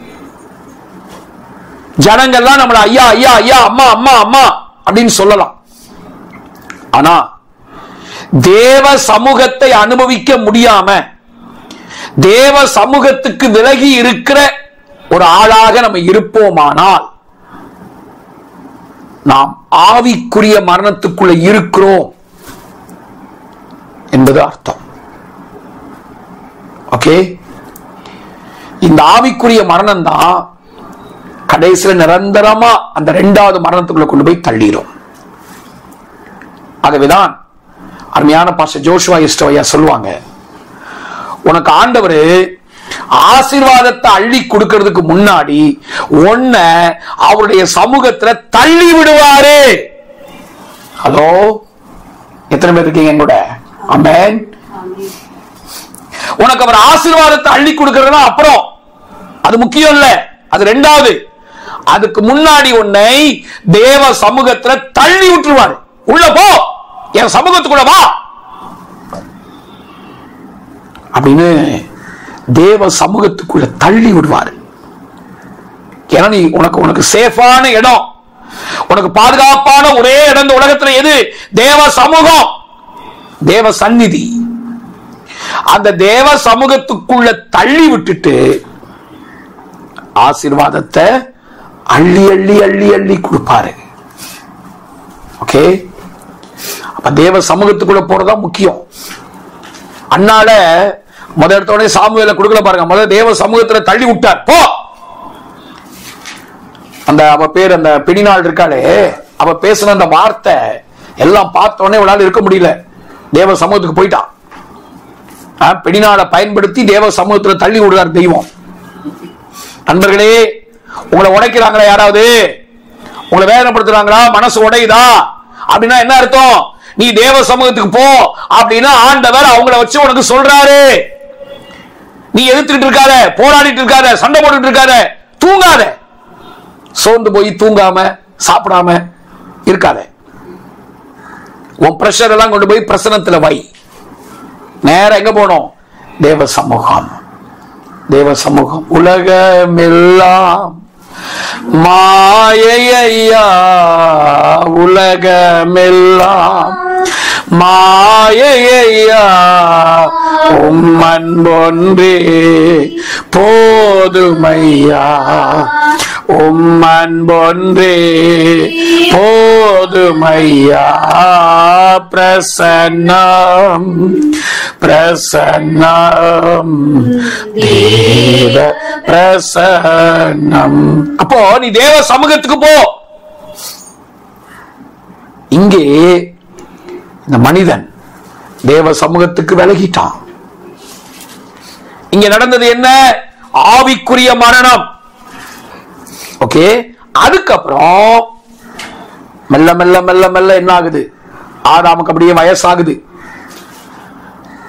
ஜனங்கள்லாம் நம்மள ஐயா ஐயா ஐயா அம்மா அம்மா அம்மா அப்படின்னு சொல்லலாம் ஆனா தேவ சமூகத்தை அனுபவிக்க முடியாம தேவ சமூகத்துக்கு விலகி இருக்கிற ஒரு ஆளாக நம்ம இருப்போமானால் நாம் ஆவிக்குரிய மரணத்துக்குள்ள இருக்கிறோம் என்பது அர்த்தம் ஓகே இந்த ஆவிக்குரிய மரணம் தான் கடைசியில நிரந்தரமா அந்த இரண்டாவது மரணத்துக்குள்ள கொண்டு போய் தள்ளிடும் ஆகவேதான் அருமையான பாச ஜோஷுவா இஸ்டோயா சொல்லுவாங்க உனக்கு ஆண்டவர் ஆசீர்வாதத்தை அள்ளி கொடுக்கிறதுக்கு முன்னாடி உன்ன அவருடைய சமூகத்துல தள்ளி விடுவாரு ஹலோ எத்தனை பேர் இருக்கீங்க என் கூட ஆமென் உனக்கு அவர் ஆசீர்வாதத்தை அள்ளி கொடுக்கறதுனா அப்புறம் அது முக்கியம் இல்ல அது ரெண்டாவது அதுக்கு முன்னாடி உன்னை தேவ சமூகத்துல தள்ளி விட்டுருவாரு உள்ள போ என் சமூகத்துக்குள்ள வா அப்படின்னு தேவ சமூகத்துக்குள்ள தள்ளி விடுவாரு ஏன்னா நீ உனக்கு உனக்கு சேஃபான இடம் உனக்கு பாதுகாப்பான ஒரே இடம் இந்த உலகத்துல எது தேவ சமூகம் தேவ சந்நிதி அந்த தேவ சமூகத்துக்குள்ள தள்ளி விட்டுட்டு ஆசீர்வாதத்தை அள்ளி அள்ளி அள்ளி அள்ளி கொடுப்பாரு ஓகே அப்ப தேவ சமூகத்துக்குள்ள போறதா முக்கியம் அண்ணால முத எடுத்தோடனே சாமுவேல கொடுக்கல பாருங்க முத தேவ சமூகத்துல தள்ளி விட்டார் போ அந்த அவ பேர் அந்த பிடிநாள் இருக்காளே அவ பேசின அந்த வார்த்தை எல்லாம் பார்த்த உடனே இவளால இருக்க முடியல தேவ சமூகத்துக்கு போயிட்டான் ஆ, பிடிநாளை பயன்படுத்தி தேவ சமூகத்துல தள்ளி விடுறார் தெய்வம் நண்பர்களே உங்களை உடைக்கிறாங்களா யாராவது உங்களை வேதனைப்படுத்துறாங்களா மனசு உடையுதா அப்படின்னா என்ன அர்த்தம் நீ தேவ சமூகத்துக்கு போ அப்படின்னா ஆண்டவர் அவங்கள வச்சு உனக்கு சொல்றாரு நீ எதிர்த்துட்டு இருக்காத போராடிட்டு இருக்காத சண்டை போட்டுட்டு இருக்காத தூங்காத சோர்ந்து போய் தூங்காம சாப்பிடாம இருக்காத உன் பிரஷர் எல்லாம் கொண்டு போய் பிரசனத்துல வை நேரா எங்க போனோம் தேவ சமூகம் தேவ சமூகம் உலகமெல்லாம் மாயையா உலகமெல்லாம் மாயையா உம்மன் ஒன்றே போதுமையா உம்மன் ஒன்றே போதுமையா பிரசன்னம் பிரசன்னம் தேவ பிரசன்னம் அப்போ நீ தேவ சமூகத்துக்கு போ இங்கே இந்த மனிதன் தேவ சமூகத்துக்கு விலகிட்டான் இங்க நடந்தது என்ன ஆவிக்குரிய மரணம் ஓகே அதுக்கப்புறம் மெல்ல மெல்ல மெல்ல மெல்ல என்ன ஆகுது ஆதாமுக்கு அப்படியே வயசாகுது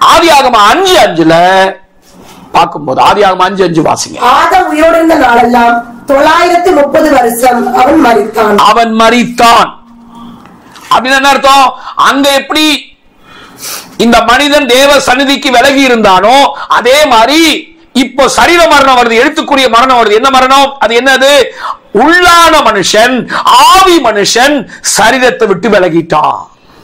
ஆதி ஆகம அஞ்சு அஞ்சுல பார்க்கும்போது ஆதி ஆகம அஞ்சு அஞ்சு வாசிங்க ஆதம் உயிரோடிருந்த நாளெல்லாம் தொள்ளாயிரத்தி முப்பது வருஷம் அவன் மரித்தான் அவன் மரித்தான் அப்படின்னு என்ன அர்த்தம் அங்க எப்படி இந்த மனிதன் தேவ சந்நிதிக்கு விலகி இருந்தானோ அதே மாதிரி இப்போ சரீர மரணம் வருது எழுத்துக்குரிய மரணம் வருது என்ன மரணம் அது என்னது உள்ளான மனுஷன் ஆவி மனுஷன் சரீரத்தை விட்டு விலகிட்டான்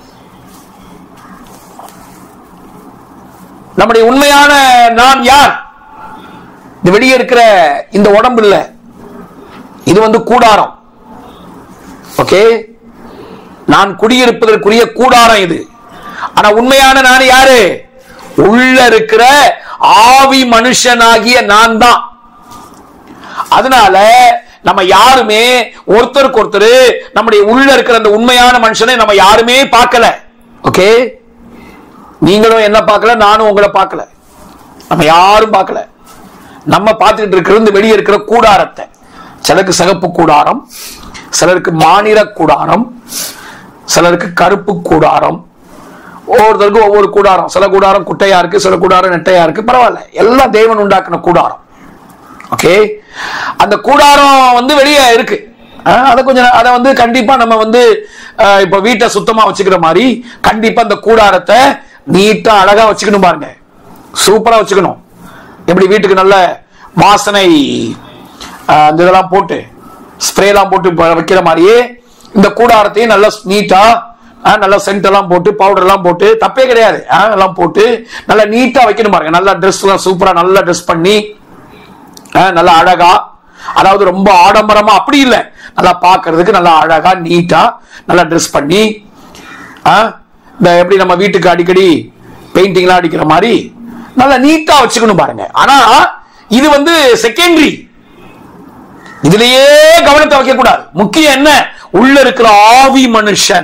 நம்முடைய உண்மையான நான் யார் இந்த வெளியே இருக்கிற இந்த உடம்பு இல்ல இது வந்து கூடாரம் ஓகே நான் குடியிருப்பதற்குரிய கூடாரம் இது ஆனா உண்மையான நான் யாரு உள்ள இருக்கிற ஆவி மனுஷனாகிய நான் தான் அதனால நம்ம யாருமே ஒருத்தருக்கு ஒருத்தர் நம்முடைய உள்ள இருக்கிற அந்த உண்மையான மனுஷனை நம்ம யாருமே பார்க்கல ஓகே நீங்களும் என்ன பார்க்கல நானும் உங்களை பார்க்கல நம்ம யாரும் பார்க்கல நம்ம பார்த்துட்டு இருக்கிறது இந்த வெளியே இருக்கிற கூடாரத்தை சிலருக்கு சிகப்பு கூடாரம் சிலருக்கு மாநில கூடாரம் சிலருக்கு கருப்பு கூடாரம் ஒவ்வொருத்தருக்கும் ஒவ்வொரு கூடாரம் சில கூடாரம் குட்டையா இருக்கு சில கூடாரம் நெட்டையா இருக்கு பரவாயில்ல எல்லாம் தேவன் உண்டாக்குன கூடாரம் ஓகே அந்த கூடாரம் வந்து வெளியே இருக்கு அஹ், அதை கொஞ்சம் அதை வந்து கண்டிப்பா நம்ம வந்து அஹ், இப்ப வீட்டை சுத்தமா வச்சுக்கிற மாதிரி கண்டிப்பா அந்த கூடாரத்தை நீட்டா அழகா வச்சுக்கணும் பாருங்க சூப்பரா வச்சுக்கணும் எப்படி வீட்டுக்கு நல்ல வாசனை அஹ், அந்த இதெல்லாம் போட்டு ஸ்ப்ரேலாம் போட்டு ப- வைக்கிற மாதிரியே இந்த கூடாரத்தையும் நல்லா நீட்டா அஹ், நல்லா சென்ட் எல்லாம் போட்டு பவுடர் எல்லாம் போட்டு தப்பே கிடையாது அஹ், எல்லாம் போட்டு நல்லா நீட்டா வைக்கணும் பாருங்க நல்லா ட்ரெஸ் எல்லாம் சூப்பரா நல்லா ட்ரெஸ் பண்ணி அஹ், நல்லா அழகா அதாவது ரொம்ப ஆடம்பரமா அப்படி இல்ல நல்லா பார்க்கிறதுக்கு நல்லா அழகா நீட்டா நல்லா ட்ரெஸ் பண்ணி அஹ், இந்த எப்படி நம்ம வீட்டுக்கு அடிக்கடி பெயிண்டிங்லாம் அடிக்கிற மாதிரி நல்லா நீட்டா வச்சுக்கணும் பாருங்க ஆனா இது வந்து செகண்டரி இதுலயே கவனத்தை வைக்க கூடாது முக்கியம் என்ன உள்ள இருக்கிற ஆவி மனுஷன்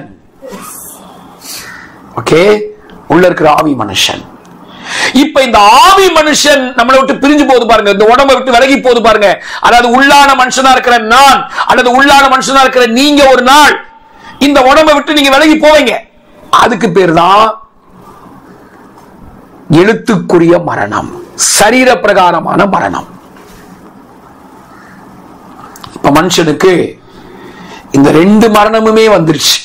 ஓகே உள்ள இருக்கிற ஆவி மனுஷன் இப்ப இந்த ஆவி மனுஷன் நம்மளை விட்டு பிரிஞ்சு போகுது பாருங்க இந்த உடம்பை விட்டு விலகி போகுது பாருங்க அதாவது உள்ளான மனுஷனா இருக்கிற நான் அல்லது உள்ளான மனுஷனா இருக்கிற நீங்க ஒரு நாள் இந்த உடம்பை விட்டு நீங்க விலகி போவீங்க அதுக்கு பேர் தான் எழுத்துக்குரிய மரணம் சரீர பிரகாரமான மரணம் இப்ப மனுஷனுக்கு இந்த ரெண்டு மரணமுமே வந்துருச்சு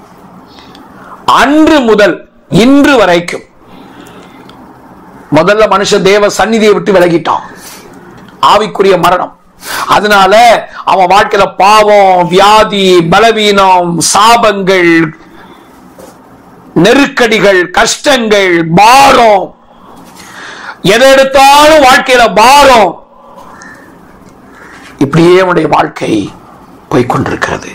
அன்று முதல் இன்று வரைக்கும் முதல்ல மனுஷன் தேவ சந்நிதியை விட்டு விலகிட்டான் ஆவிக்குரிய மரணம் அதனால அவன் வாழ்க்கையில பாவம் வியாதி பலவீனம் சாபங்கள் நெருக்கடிகள் கஷ்டங்கள் பாரம் எதை எடுத்தாலும் வாழ்க்கையில பாரம் இப்படியே அவனுடைய வாழ்க்கை போய்க்கொண்டிருக்கிறது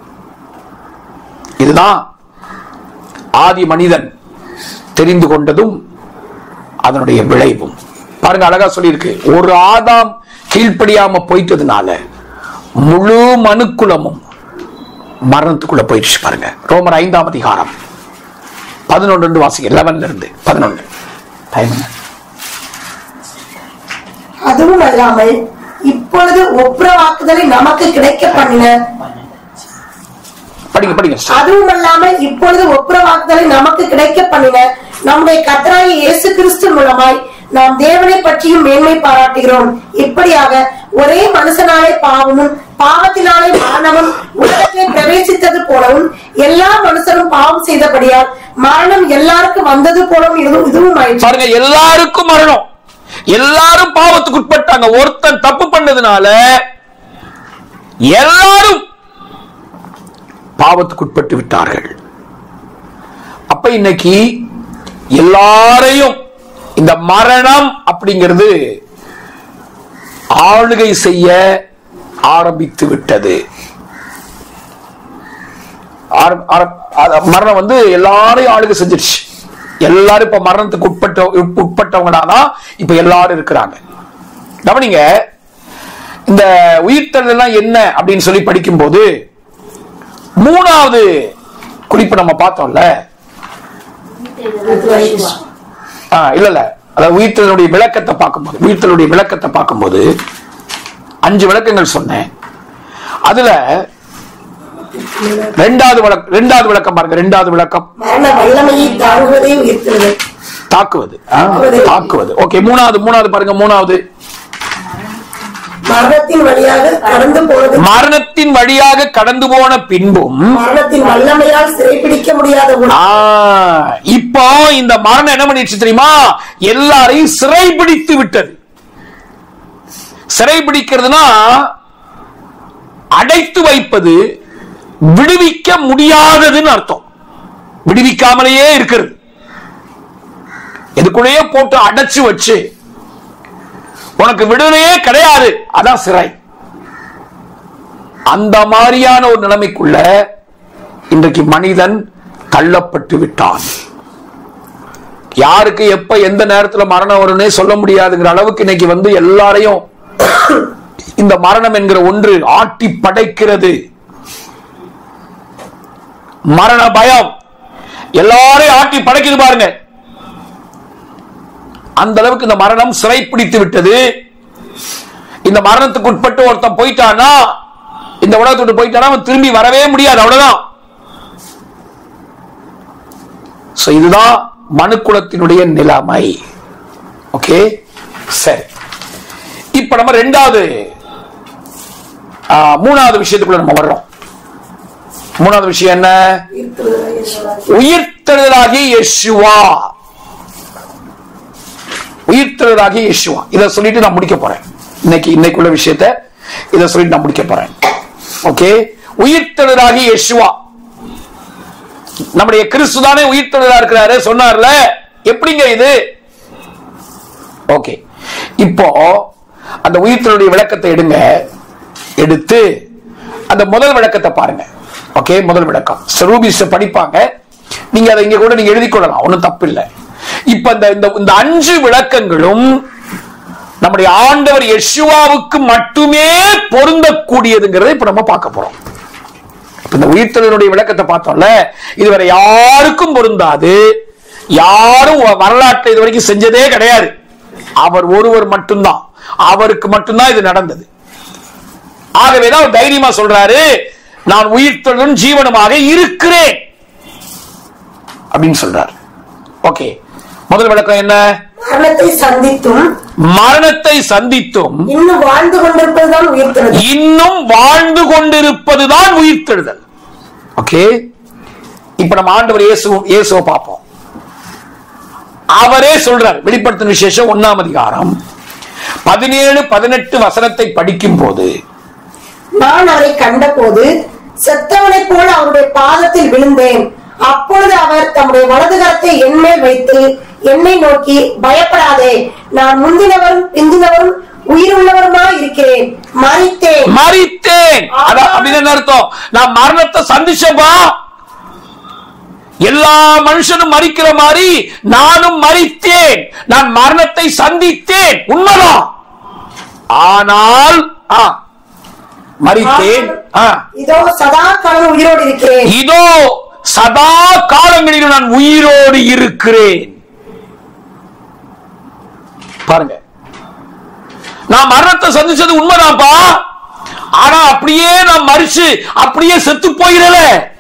இதுதான் ஆதி மனிதன் தெரிந்து கொண்டதும் அதனுடைய விளைவும் பாருங்க அழகா சொல்லியிருக்கு ஒரு ஆதாம் கீழ்ப்படியாம போயிட்டதுனால முழு மனுக்குலமும் மரணத்துக்குள்ள போயிடுச்சு பாருங்க ரோமர் ஐந்தாம் அதிகாரம் பதினொன்று வாசிங்க லெவன்ல இருந்து பதினொன்று டைம் என்ன? அதுவும் அல்லாமல் இப்பொழுது ஒப்புரவாக்குதலை நமக்கு கிடைக்க பண்ணின படிங்க படிங்க sister. அதுவும் அல்லாமல் இப்பொழுது ஒப்புரவாக்குதலை நமக்கு கிடைக்க பண்ணின நம்முடைய கத்தராய இயேசு கிறிஸ்து மூலமாய் நாம் தேவனை பற்றியும் மேன்மை பாராட்டுகிறோம் இப்படியாக ஒரே மனுஷனாலே பாவமும் பாவத்தினாலே மரணமும் உலகத்தை பிரவேசித்தது போலவும் எல்லா மனுஷரும் பாவம் செய்தபடியால் மரணம் எல்லாருக்கும் வந்தது போலவும் இதுவும் இதுவும் ஆயிற்று பாருங்க எல்லாருக்கும் மரணம் எல்லாரும் பாவத்துக்கு உட்பட்டாங்க ஒருத்தன் தப்பு பண்ணதுனால எல்லாரும் பாவத்துக்கு உட்பட்டு விட்டார்கள் அப்ப இன்னைக்கு எல்லாரையும் இந்த மரணம் அப்படிங்கிறது ஆளுகை செய்ய ஆரம்பித்து விட்டது ஆரம்- ஆரம்- அத- மரணம் வந்து எல்லாரையும் ஆளுகை செஞ்சிருச்சு எல்லாரும் இப்ப மரணத்துக்கு உட்பட்ட உட்பட்டவங்களா தான் இப்ப எல்லாரும் இருக்கிறாங்க கவனிங்க இந்த உயிர்த்தல் எல்லாம் என்ன அப்படின்னு சொல்லி படிக்கும்போது மூணாவது குறிப்பு நம்ம பார்த்தோம்ல ஆ, இல்ல இல்ல அதாவது உயிர்த்தலுடைய விளக்கத்தை பார்க்கும்போது உயிர்த்தலுடைய விளக்கத்தை பார்க்கும்போது அஞ்சு விளக்கங்கள் சொன்னேன் அதுல ரெண்டாவது விளக்கம் ரெண்டாவது விளக்கம் பாருங்க ரெண்டாவது விளக்கம் மரண வல்லமையை தாங்குவதே உயிர்த்தெழுதல் தாக்குவது ஆ, தாக்குவது ஓகே மூணாவது மூணாவது பாருங்க மூணாவது மரணத்தின் வழியாக கடந்து போனது மரணத்தின் வழியாக கடந்து போன பின்பும் மரணத்தின் வல்லமையால் சிறைபிடிக்க முடியாத ஒரு ஆ, இப்போ இந்த மரணம் என்ன பண்ணிடுச்சு தெரியுமா எல்லாரையும் சிறைபிடித்து விட்டது சிறைபிடிக்கிறதுனா அடைத்து வைப்பது விடுவிக்க முடியாததுன்னு அர்த்தம் விடுவிக்காமலேயே இருக்கிறது எதுக்குள்ளேயே போட்டு அடைச்சு வச்சு உனக்கு விடுதலையே கிடையாது அதான் சிறை அந்த மாதிரியான ஒரு நிலைமைக்குள்ள இன்றைக்கு மனிதன் தள்ளப்பட்டு விட்டான் யாருக்கு எப்ப எந்த நேரத்துல மரணம் வரும்னே சொல்ல முடியாதுங்கிற அளவுக்கு இன்னைக்கு வந்து எல்லாரையும் இந்த மரணம் என்கிற ஒன்று ஆட்டி படைக்கிறது மரண பயம் எல்லாரையும் ஆட்டி படைக்குது பாருங்க அந்த அளவுக்கு இந்த மரணம் சிறைப்பிடித்து விட்டது இந்த மரணத்துக்கு உட்பட்டு ஒருத்தன் போயிட்டானா இந்த உலகத்தை விட்டு போயிட்டானா அவன் திரும்பி வரவே முடியாது அவ்வளவுதான் So, இதுதான் மனுக்குலத்தினுடைய நிலைமை ஓகே சரி இப்ப நம்ம ரெண்டாவது ஆ, மூணாவது விஷயத்துக்குள்ள நம்ம வர்றோம் மூணாவது விஷயம் என்ன உயிர்த்தெழுதலாகிய யெஷுவா உயிர்த்தெழுதலாகிய யெஷுவா இதை சொல்லிட்டு நான் முடிக்க போறேன் இன்னைக்கு இன்னைக்குள்ள விஷயத்த இதை சொல்லிட்டு நான் முடிக்க போறேன் ஓகே உயிர்த்தெழுதலாகிய யெஷுவா நம்முடைய கிறிஸ்து தானே உயிர்த்தெழுதலா இருக்கிறாரு சொன்னார்ல எப்படிங்க இது ஓகே இப்போ அந்த உயிர்த்தெழுடைய விளக்கத்தை எடுங்க எடுத்து அந்த முதல் விளக்கத்தை பாருங்க ஓகே முதல் விளக்கம் ஸ்ரூபிஸ் படிப்பாங்க நீங்க அதை இங்க கூட நீங்க எழுதி கொள்ளலாம் ஒண்ணும் தப்பு இல்லை இப்ப இந்த இந்த- இந்த அஞ்சு விளக்கங்களும் நம்முடைய ஆண்டவர் யெஷுவாவுக்கு மட்டுமே பொருந்தக்கூடியதுங்கிறதை இப்ப நம்ம பார்க்க போறோம் இப்ப இந்த உயிர்த்தெழுதலுடைய விளக்கத்தை பார்த்தோம்ல இதுவரை யாருக்கும் பொருந்தாது யாரும் வ- வரலாற்றை இது வரைக்கும் செஞ்சதே கிடையாது அவர் ஒருவர் மட்டும்தான் அவருக்கு மட்டும்தான் இது நடந்தது ஆகவேதான் அவர் தைரியமா சொல்றாரு நான் உயிர்த்தெழுதும் ஜீவனமாக இருக்கிறேன் அப்படின்னு சொல்றாரு ஓகே முதல் விளக்கம் என்ன மரணத்தை சந்தித்தும் மரணத்தை சந்தித்தும் இன்னும் வாழ்ந்து கொண்டிருப்பதுதான் உயிர்த்தெழுதல் இன்னும் வாழ்ந்து கொண்டிருப்பதுதான் உயிர்த்தெழுதல் ஓகே இப்ப நம்ம ஆண்டவர் இயேசு இயேசுவை பார்ப்போம் அவரே சொல்றார் வெளிப்படுத்தின விசேஷம் ஒன்னாம் அதிகாரம் பதினேழு பதினெட்டு வசனத்தை படிக்கும் போது நான் அவரை கண்டபோது செத்தவனைப் போல அவருடைய பாதத்தில் விழுந்தேன் அப்பொழுது அவர் தம்முடைய வலது கரத்தை என் மேல் வைத்து என்னை நோக்கி பயப்படாதே நான் முந்தினவரும் பிந்தினவரும் உயிர் உள்ளவருமா இருக்கிறேன் மறித்தேன் மறித்தேன் அதான் அப்படின்னு என்ன அர்த்தம் நான் மரணத்தை சந்திச்சப்பா எல்லா மனுஷனும் மறிக்கிற மாதிரி நானும் மறித்தேன் நான் மரணத்தை சந்தித்தேன் உண்மைதான் ஆனால் ஆ, மறித்தேன் ஆ, இதோ சதா காலம் உயிரோடு இருக்கிறேன் இதோ சதா காலங்களிலும் நான் உயிரோடு இருக்கிறேன் பாருங்க நான் மரணத்தை சந்திச்சது உண்மைதான்ப்பா ஆனா அப்படியே நான் மறிச்சு அப்படியே செத்து போயிடல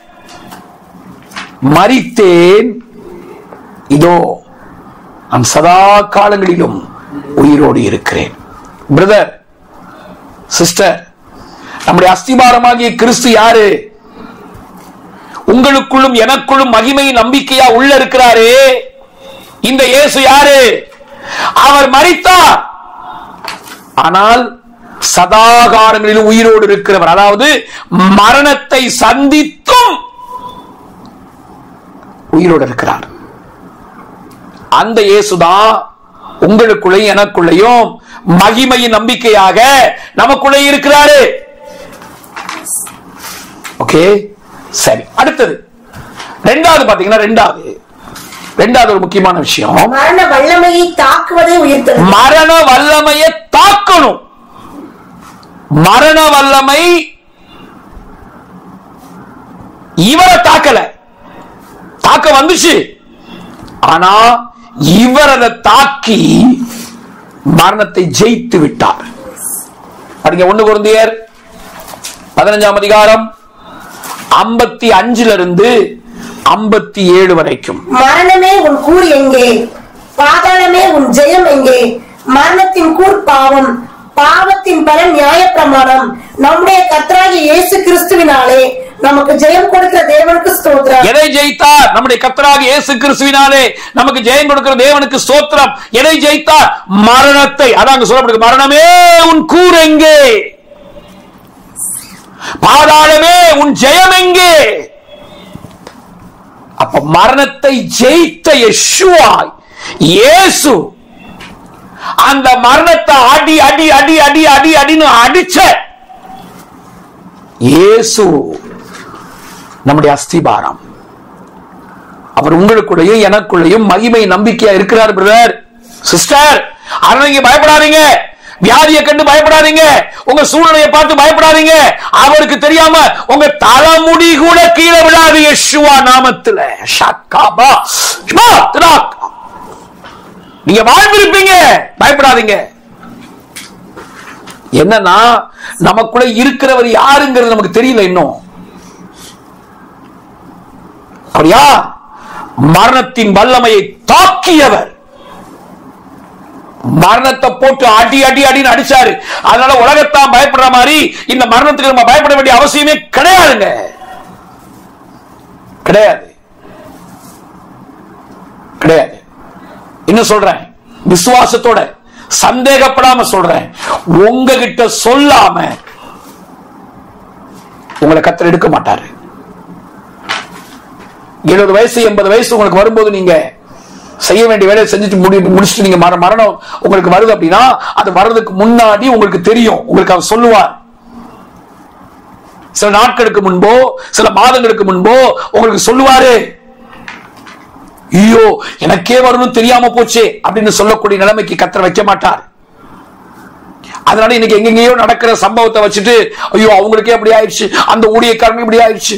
மறித்தேன் இதோ நான் சதா காலங்களிலும் உயிரோடு இருக்கிறேன் பிரதர் சிஸ்டர் நம்முடைய அஸ்திபாரமாகிய கிறிஸ்து யாரு உங்களுக்குள்ளும் எனக்குள்ளும் மகிமை நம்பிக்கையா உள்ள இருக்கிறாரே இந்த இயேசு யாரு அவர் மரித்தார் ஆனால் சதாகாரங்களிலும் உயிரோடு இருக்கிறவர் அதாவது மரணத்தை சந்தித்தும் உயிரோடு இருக்கிறார் அந்த இயேசுதான் உங்களுக்குள்ளேயும் எனக்குள்ளேயும் மகிமையின் நம்பிக்கையாக நமக்குள்ளே இருக்கிறாரு ஓகே சரி அடுத்தது ரெண்டாவது பாத்தீங்கன்னா ரெண்டாவது ரெண்டாவது ஒரு முக்கியமான விஷயம் மரண வல்லமையை தாக்குவதே உயிர்த்தெழுதல் மரண வல்லமையை தாக்கணும் மரண வல்லமை இவரை தாக்கல தாக்க வந்துச்சு ஆனா இவர் அதை தாக்கி மரணத்தை ஜெயித்து விட்டார் படிங்க ஒண்ணு குருந்தியர் பதினஞ்சாம் அதிகாரம் ஐம்பத்தி அஞ்சுல இருந்து ஐம்பத்தி ஏழு வரைக்கும் மரணமே உன் கூறு எங்கே பாதாளமே உன் ஜெயம் எங்கே மரணத்தின் கூர் பாவம் பாவத்தின் பலன் நியாயப்பிரமாணம் நம்முடைய கர்த்தராகிய இயேசு கிறிஸ்துவினாலே நமக்கு ஜெயம் கொடுக்கிற தேவனுக்கு ஸ்தோத்திரம் எதை ஜெயித்தார் நம்முடைய கத்தராக இயேசு கிறிஸ்துவினாலே நமக்கு ஜெயம் கொடுக்கிற தேவனுக்கு ஸ்தோத்திரம் எதை ஜெயித்தார் மரணத்தை அதாங்க சொல்லப்படுது மரணமே உன் கூர் எங்கே பாதாளமே உன் ஜெயம் எங்கே அப்ப மரணத்தை ஜெயித்த யெஷுவா இயேசு அந்த மரணத்தை அடி அடி அடி அடி அடி அடின்னு அடிச்ச இயேசு நம்முடைய அஸ்திபாரம் அவர் உங்களுக்குள்ளேயும் எனக்குள்ளேயும் மகிமை நம்பிக்கையா இருக்கிறார் பிரதர் சிஸ்டர் அதனால நீங்க பயப்படாதீங்க வியாதியை கண்டு பயப்படாதீங்க உங்க சூழ்நிலையை பார்த்து பயப்படாதீங்க அவருக்கு தெரியாம உங்க தலைமுடி கூட கீழே விழாது யெஷுவா நாமத்துல ஷக்காபா ஷமா, திராக். நீங்க வாழ்ந்திருப்பீங்க பயப்படாதீங்க என்னன்னா நமக்குள்ள இருக்கிறவர் யாருங்கிறது நமக்கு தெரியல இன்னும் அவர் யார் மரணத்தின் வல்லமையை தாக்கியவர் மரணத்தை போட்டு அடி அடி அடின்னு அடிச்சாரு அதனால உலகத்தான் பயப்படுற மாதிரி இந்த மரணத்துக்கு நம்ம பயப்பட வேண்டிய அவசியமே கிடையாதுங்க கிடையாது கிடையாது இன்னும் சொல்றேன் விசுவாசத்தோட சந்தேகப்படாம சொல்றேன் உங்ககிட்ட சொல்லாம உங்களை கத்தர் எடுக்க மாட்டாரு எழுபது வயசு எண்பது வயசு உங்களுக்கு வரும்போது நீங்க செய்ய வேண்டிய வேலையை செஞ்சுட்டு முடி முடிச்சுட்டு நீங்க மர- மரணம் உங்களுக்கு வருது அப்படின்னா அது வர்றதுக்கு முன்னாடி உங்களுக்கு தெரியும் உங்களுக்கு அவர் சொல்லுவார் சில நாட்களுக்கு முன்போ சில மாதங்களுக்கு முன்போ உங்களுக்கு சொல்லுவாரு ஐயோ எனக்கே வரணும் தெரியாம போச்சே அப்படின்னு சொல்லக்கூடிய நிலைமைக்கு கத்தர் வைக்க மாட்டார் அதனால இன்னைக்கு எங்கெங்கேயோ நடக்கிற சம்பவத்தை வச்சுட்டு ஐயோ அவங்களுக்கே அப்படி ஆயிடுச்சு அந்த ஊழியக்காரங்க இப்படி ஆயிடுச்சு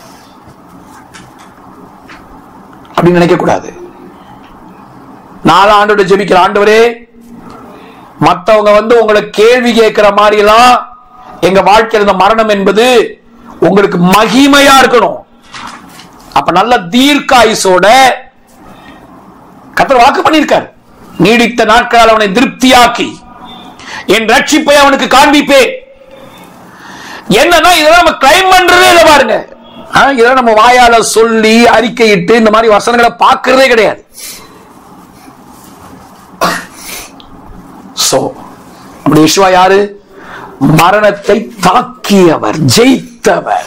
அப்படின்னு நினைக்க கூடாது நாலு ஆண்டோட ஜெபிக்கிற ஆண்டவரே மத்தவங்க வந்து உங்களை கேள்வி கேட்கிற மாதிரி எல்லாம் எங்க வாழ்க்கையில் இந்த மரணம் என்பது உங்களுக்கு மகிமையா இருக்கணும் அப்ப நல்ல தீர்க்காயுசோட கத்தர் வாக்கு பண்ணியிருக்கார் நீடித்த நாட்களால் அவனை திருப்தியாக்கி என் ரட்சிப்பை அவனுக்கு காண்பிப்பேன் என்னன்னா இதெல்லாம் நம்ம கிளைம் பண்றதே இல்லை பாருங்க ஆ, இதெல்லாம் நம்ம வாயால சொல்லி அறிக்கையிட்டு இந்த மாதிரி வசனங்களை பார்க்கறதே கிடையாது சோ அப்படி விஸ்வா யாரு மரணத்தை தாக்கியவர் ஜெயித்தவர்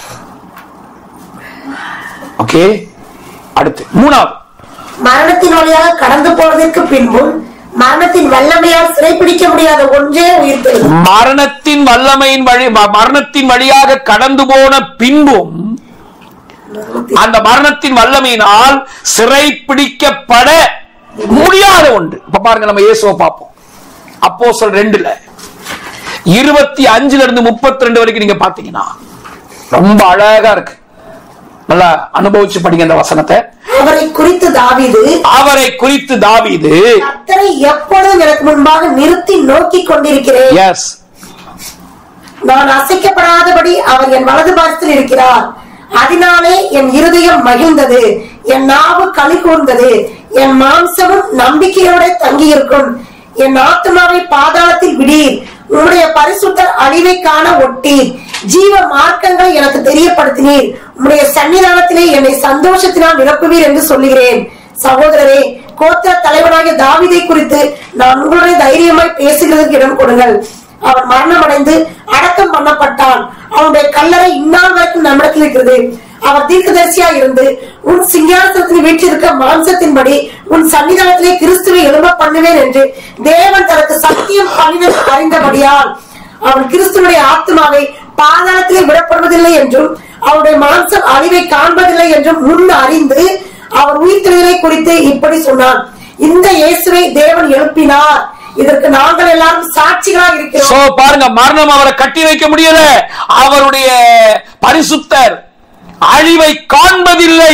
ஓகே அடுத்து மூணாவது மரணத்தின் வழியாக கடந்து போவதற்கு பின்பும் மரணத்தின் வல்லமையால் சிறைப்பிடிக்க முடியாத ஒன்றே உயிர்த்தெழும் மரணத்தின் வல்லமையின் வழி ம- மரணத்தின் வழியாக கடந்து போன பின்பும் அந்த மரணத்தின் வல்லமையினால் சிறை பிடிக்கப்பட முடியாத ஒன்று இப்ப பாருங்க நம்ம இயேசுவை பார்ப்போம் அப்போ சொல் ரெண்டுல இருபத்தி அஞ்சுல இருந்து முப்பத்தி ரெண்டு வரைக்கும் நீங்க பாத்தீங்கன்னா ரொம்ப அழகா இருக்கு நல்லா அனுபவிச்சு படிங்க அந்த வசனத்தை அவரை குறித்து தாவீது அவரை குறித்து தாவீது கர்த்தரை எப்பொழுதும் எனக்கு முன்பாக நிறுத்தி நோக்கிக் கொண்டிருக்கிறேன் எஸ் நான் அசைக்கப்படாதபடி அவர் என் வலது பாரத்தில் இருக்கிறார் அதனாலே என் இருதயம் மகிழ்ந்தது என் நாவு களி கூர்ந்தது என் மாம்சமும் நம்பிக்கையோட தங்கியிருக்கும் என் ஆத்மாவை பாதாளத்தில் விடீர் உம்முடைய பரிசுத்தர் அழிவை காண ஒட்டீர் ஜீவ மார்க்கங்களை எனக்கு தெரியப்படுத்தினீர் உம்முடைய சன்னிதானத்திலே என்னை சந்தோஷத்தினால் நிரப்புவீர் என்று சொல்லுகிறேன் சகோதரரே கோத்திர தலைவனாகிய தாவீதை குறித்து நான் உங்களுடைய தைரியமாய் பேசுகிறதுக்கு இடம் கொடுங்கள் அவன் மரணமடைந்து அடக்கம் பண்ணப்பட்டான் அவனுடைய கல்லறை இந்நாள் வரைக்கும் நம்மிடத்தில் இருக்கிறது அவர் தீர்க்கதரிசியா இருந்து உன் சிங்காசனத்தில் வீற்றிருக்க மாம்சத்தின்படி உன் சன்னிதானத்திலே கிறிஸ்துவை எழும்ப பண்ணுவேன் என்று தேவன் தனக்கு சத்தியம் பண்ணின அறிந்தபடியால் அவன் கிறிஸ்துவனுடைய ஆத்மாவை பாதாளத்திலே விடப்படுவதில்லை என்றும் அவருடைய மாம்சம் அழிவை காண்பதில்லை என்றும் முன் அறிந்து அவர் உயிர்த்தெழுதலை குறித்து இப்படி சொன்னான் இந்த இயேசுவை தேவன் எழுப்பினார் இதற்கு நாங்கள் எல்லாரும் சாட்சிகளாக சோ இருக்கிறோம் பாருங்க மரணம் அவரை கட்டி வைக்க முடியல அவருடைய பரிசுத்தர் அழிவை காண்பதில்லை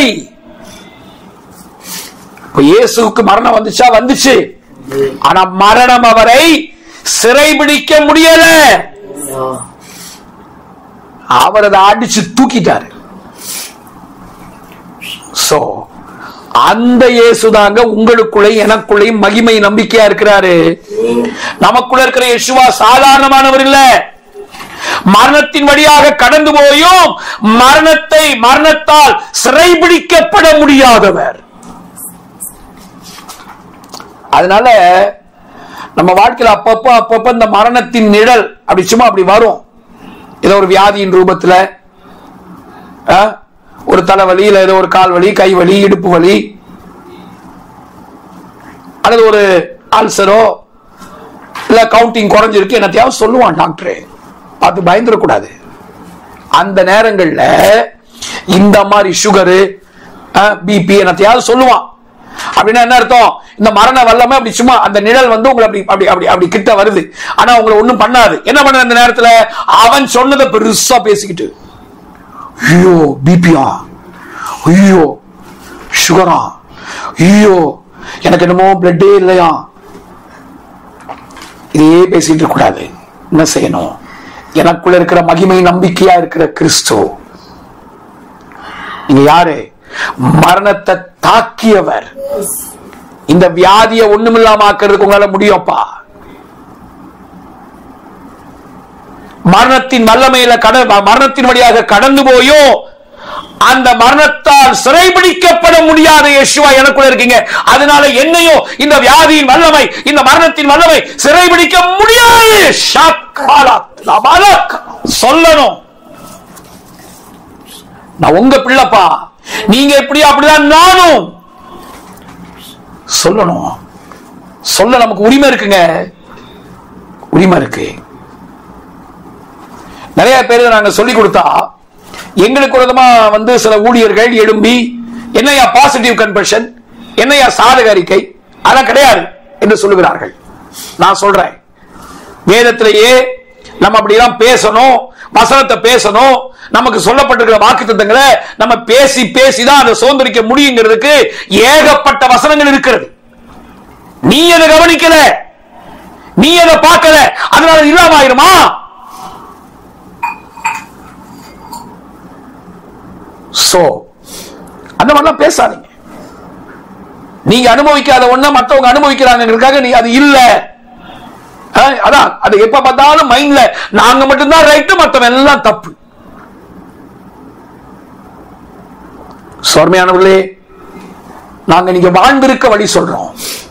இப்ப இயேசுவுக்கு மரணம் வந்துச்சா வந்துச்சு ஆனா மரணம் அவரை சிறைபிடிக்க முடியல அவர் அதை அடிச்சு தூக்கிட்டாரு சோ அந்த இயேசுதாங்க உங்களுக்குள்ளே எனக்குள்ளேயும் மகிமை நம்பிக்கையா இருக்கிறாரு நமக்குள்ள இருக்கிற இயேசுவா சாதாரணமானவர் இல்ல மரணத்தின் வழியாக கடந்து போயும் மரணத்தை மரணத்தால் சிறைபிடிக்கப்பட முடியாதவர் அதனால நம்ம வாழ்க்கையில அப்பப்போ அப்பப்போ இந்த மரணத்தின் நிழல் அப்படி சும்மா அப்படி வரும் ஏதோ ஒரு வியாதியின் ரூபத்துல ஆ, ஒரு தலைவலி இல்ல ஏதோ ஒரு கால் வலி கை வலி இடுப்பு வலி அல்லது ஒரு அல்சரோ இல்ல கவுண்டிங் குறைஞ்சிருக்கு என்னத்தையாவது சொல்லுவான் டாக்டர் பார்த்து பயந்துடக்கூடாது அந்த நேரங்கள்ல இந்த மாதிரி சுகரு பிபி என்னத்தையாவது சொல்லுவான் அப்படின்னா என்ன அர்த்தம் இந்த மரண வல்லமை அப்படி சும்மா அந்த நிழல் வந்து உங்களை அப்படி அப்படி அப்படி அப்படி கிட்ட வருது ஆனா உங்களை ஒண்ணும் பண்ணாது என்ன பண்ண அந்த நேரத்துல அவன் சொன்னதை பெருசா பேசிக்கிட்டு ஐயோ பிபியா ஐயோ சுகரா ஐயோ எனக்கு என்னமோ பிளட்டே இல்லையா இதையே பேசிட்டு இருக்க கூடாது என்ன செய்யணும் எனக்குள்ள இருக்கிற மகிமை நம்பிக்கையா இருக்கிற கிறிஸ்து நீங்க யாரு மரணத்தை தாக்கியவர் இந்த வியாதியை ஒண்ணுமில்லாம ஆக்குறதுக்கு உங்களால முடியும்ப்பா மரணத்தின் வல்லமையில கட மரணத்தின் வழியாக கடந்து போயும் அந்த மரணத்தால் சிறைபிடிக்கப்பட முடியாத இயேசுவா எனக்குள்ள இருக்கீங்க அதனால என்னையும் இந்த வியாதியின் வல்லமை இந்த மரணத்தின் வல்லமை சிறைபிடிக்க முடியாது ஷாக்காலா லபாலக். சொல்லணும் நான் உங்க பிள்ளைப்பா நீங்க எப்படி அப்படிதான் நானும் சொல்லணும் சொல்ல நமக்கு உரிமை இருக்குங்க உரிமை இருக்கு நிறைய பேர் நாங்க சொல்லி கொடுத்தா எங்களுக்கு விதமா வந்து சில ஊழியர்கள் எழும்பி என்னையா பாசிட்டிவ் கன்வர்ஷன் என்னையா சாதக அறிக்கை அதெல்லாம் கிடையாது என்று சொல்லுகிறார்கள் நான் சொல்றேன் வேதத்திலேயே நம்ம அப்படிலாம் பேசணும் வசனத்தை பேசணும் நமக்கு சொல்லப்பட்டிருக்கிற வாக்கு நம்ம பேசி பேசி தான் அதை சுதந்திரிக்க முடியுங்கிறதுக்கு ஏகப்பட்ட வசனங்கள் இருக்கிறது நீ அதை கவனிக்கல நீ அதை பார்க்கல அதனால அது இல்லாம ஆயிருமா சோ அந்த மாதிரிலாம் பேசாதீங்க நீங்க அனுபவிக்காத ஒண்ண மத்தவங்க அனுபவிக்கிறாங்கிறதுக்காக நீ அது இல்ல அஹ், அதான் அது எப்ப பார்த்தாலும் மைண்ட்ல நாங்க மட்டும்தான் ரைட்டு மத்தவன் எல்லாம் தப்பு சோர்மையானவர்களே நாங்க நீங்க வாழ்ந்திருக்க வழி சொல்றோம்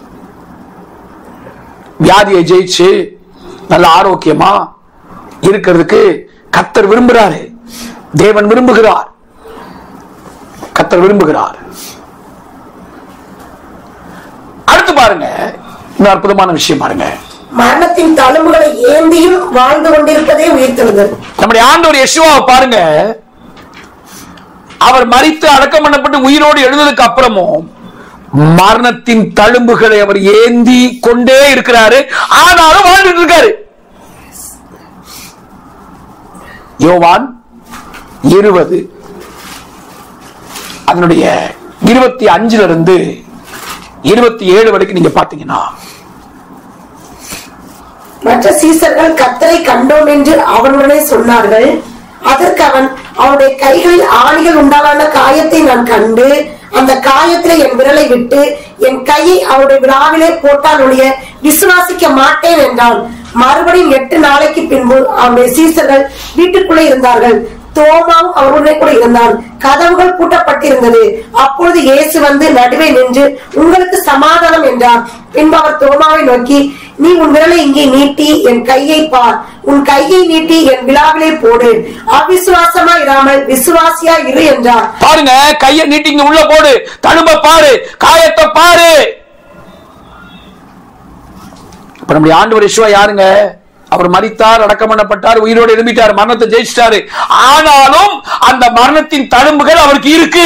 வியாதியை ஜெயிச்சு நல்ல ஆரோக்கியமா இருக்கிறதுக்கு கத்தர் விரும்புகிறாரு தேவன் விரும்புகிறார் கத்தர் விரும்புகிறார் அடுத்து பாருங்க இன்னும் அற்புதமான விஷயம் பாருங்க மரணத்தின் தழும்புகளை ஏந்தியும் வாழ்ந்து கொண்டிருப்பதே உயிர்த்தெழுதல் நம்முடைய ஆண்டவர் யெஷுவாவை பாருங்க அவர் மரித்து அடக்கம் பண்ணப்பட்டு உயிரோடு எழுந்ததுக்கு அப்புறமும் மரணத்தின் தழும்புகளை அவர் ஏந்தி கொண்டே இருக்கிறாரு ஆனாலும் வாழ்ந்துட்டு இருக்காரு யோவான் இருபது அதனுடைய இருபத்தி அஞ்சுல இருந்து இருபத்தி ஏழு வரைக்கும் நீங்க பாத்தீங்கன்னா மற்ற சீசர்கள் கத்தரை கண்டோம் என்று அவனுடனே சொன்னார்கள் அதற்கு அவன் அவனுடைய கைகளில் ஆணிகள் உண்டான காயத்தை நான் கண்டு அந்த காயத்திலே என் விரலை விட்டு என் கையை அவருடைய விழாவிலே போட்டால் ஒழிய விசுவாசிக்க மாட்டேன் என்றான் மறுபடியும் எட்டு நாளைக்கு பின்பு அவனுடைய சீசர்கள் வீட்டுக்குள்ளே இருந்தார்கள் தோமாவும் அவருடைய கூட இருந்தான் கதவுகள் பூட்டப்பட்டிருந்தது அப்பொழுது இயேசு வந்து நடுவே நின்று உங்களுக்கு சமாதானம் என்றார் பின்பு அவர் தோமாவை நோக்கி நீ உன் விரலை இங்கே நீட்டி என் கையை பார் உன் கையை நீட்டி என் விழாவிலே போடு அவிசுவாசமா இராமல் விசுவாசியா இரு என்றார் பாருங்க கைய நீட்டிங்க உள்ள போடு தழும்ப பாரு காயத்தை பாரு இப்ப நம்முடைய ஆண்டவர் யெஷுவா யாருங்க அவர் மரித்தார் அடக்கம் பண்ணப்பட்டார் உயிரோடு எழும்பிட்டார் மரணத்தை ஜெயிச்சிட்டாரு ஆனாலும் அந்த மரணத்தின் தழும்புகள் அவருக்கு இருக்கு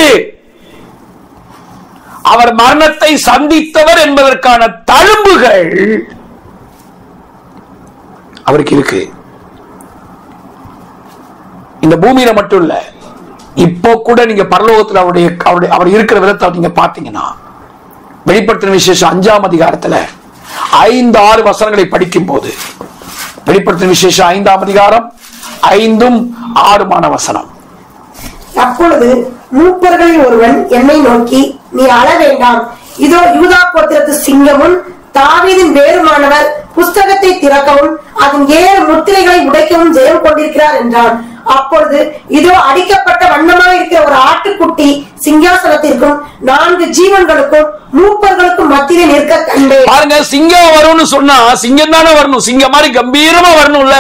அவர் மரணத்தை சந்தித்தவர் என்பதற்கான தழும்புகள் அவருக்கு இருக்கு இந்த பூமியில மட்டும் இல்ல இப்போ கூட நீங்க பரலோகத்துல அவருடைய அவருடைய அவர் இருக்கிற விதத்தை நீங்க பாத்தீங்கன்னா வெளிப்படுத்தின விசேஷம் அஞ்சாம் அதிகாரத்துல ஐந்து ஆறு வசனங்களை படிக்கும் போது வெளிப்படுத்தின விசேஷம் ஐந்தாம் அதிகாரம் ஐந்தும் ஆறுமான வசனம் அப்பொழுது மூப்பர்களில் ஒருவன் என்னை நோக்கி நீ அழ வேண்டாம் இதோ யூதா கோத்திரத்து சிங்கமும் தாவீதின் வேறுமானவர் புஸ்தகத்தை திறக்கவும் அதன் ஏழு முத்திரைகளை உடைக்கவும் ஜெயம் கொண்டிருக்கிறார் என்றான் அப்பொழுது இதோ அடிக்கப்பட்ட வண்ணமாய் இருக்கிற ஒரு ஆட்டுக்குட்டி சிங்காசனத்திற்கும் நான்கு ஜீவன்களுக்கும் மூப்பர்களுக்கும் மத்தியிலே நிற்க கண்டேன் பாருங்க சிங்கம் வரும்னு சொன்னா சிங்கம் தானே வரணும் சிங்கம் மாதிரி கம்பீரமா வரணும்ல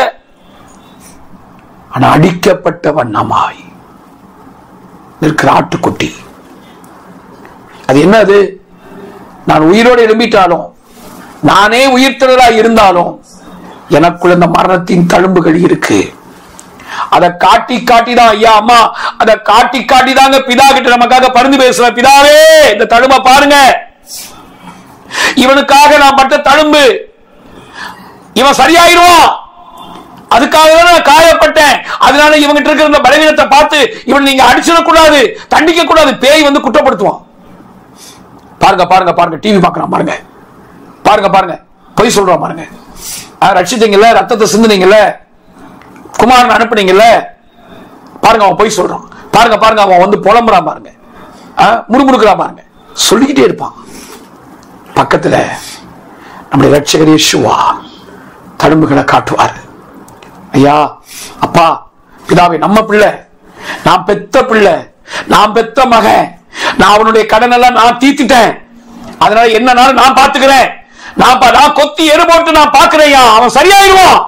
ஆனா அடிக்கப்பட்ட வண்ணமாய் நிற்கிற ஆட்டுக்குட்டி அது என்னது நான் உயிரோடு எழும்பிட்டாலும் நானே உயிர்த்தலா இருந்தாலும் எனக்குள்ள இந்த மரணத்தின் தழும்புகள் இருக்கு அதை காட்டி காட்டி தான் ஐயா அம்மா அதை காட்டி காட்டி தாங்க பிதா கிட்ட நமக்காக பரிந்து பேசுற பிதாவே இந்த தழும்ப பாருங்க இவனுக்காக நான் பட்ட தழும்பு இவன் சரியாயிருவான் அதுக்காக தான் நான் காயப்பட்டேன் அதனால இவங்கிட்ட இருக்கிற இந்த பலவீனத்தை பார்த்து இவன் நீங்க அடிச்சிடக்கூடாது தண்டிக்க கூடாது பேய் வந்து குற்றப்படுத்துவான் பாருங்க பாருங்க பாருங்க டிவி பார்க்கறான் பாருங்க பாருங்க பாருங்க பொய் சொல்றான் பாருங்க ஆ, ரட்சித்தீங்கல்ல ரத்தத்தை சிந்துனீங்கல்ல குமாரன் அனுப்புனீங்கல்ல பாருங்க அவன் பொய் சொல்றான் பாருங்க பாருங்க அவன் வந்து புலம்புறான் பாருங்க ஆ, முறுமுறுக்கிறான் பாருங்க சொல்லிக்கிட்டே இருப்பான் பக்கத்துல நம்முடைய ரட்சகர் இயேசுவா தழும்புகளை காட்டுவார் ஐயா அப்பா பிதாவே நம்ம பிள்ளை நான் பெத்த பிள்ளை நான் பெத்த மகன் நான் அவனுடைய கடன் எல்லாம் நான் தீர்த்துட்டேன் அதனால என்னனாலும் நான் பாத்துக்கிறேன் நான் பா- நான் கொத்தி எரு போட்டு நான் பாக்குறேன் அவன் சரியாயிருவான்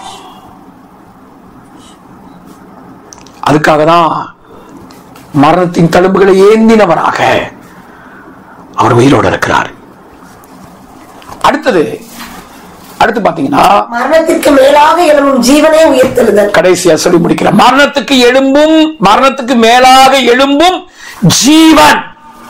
அதுக்காக தான் மரணத்தின் தழும்புகளை ஏந்தினவராக அவர் உயிரோடு இருக்கிறார் அடுத்தது அடுத்து பாத்தீங்கன்னா மரணத்திற்கு மேலாக எழும்பும் ஜீவனே உயிர்த்தெழுதல் கடைசியா சொல்லி முடிக்கிறேன் மரணத்துக்கு எழும்பும் மரணத்துக்கு மேலாக எழும்பும் ஜீவன்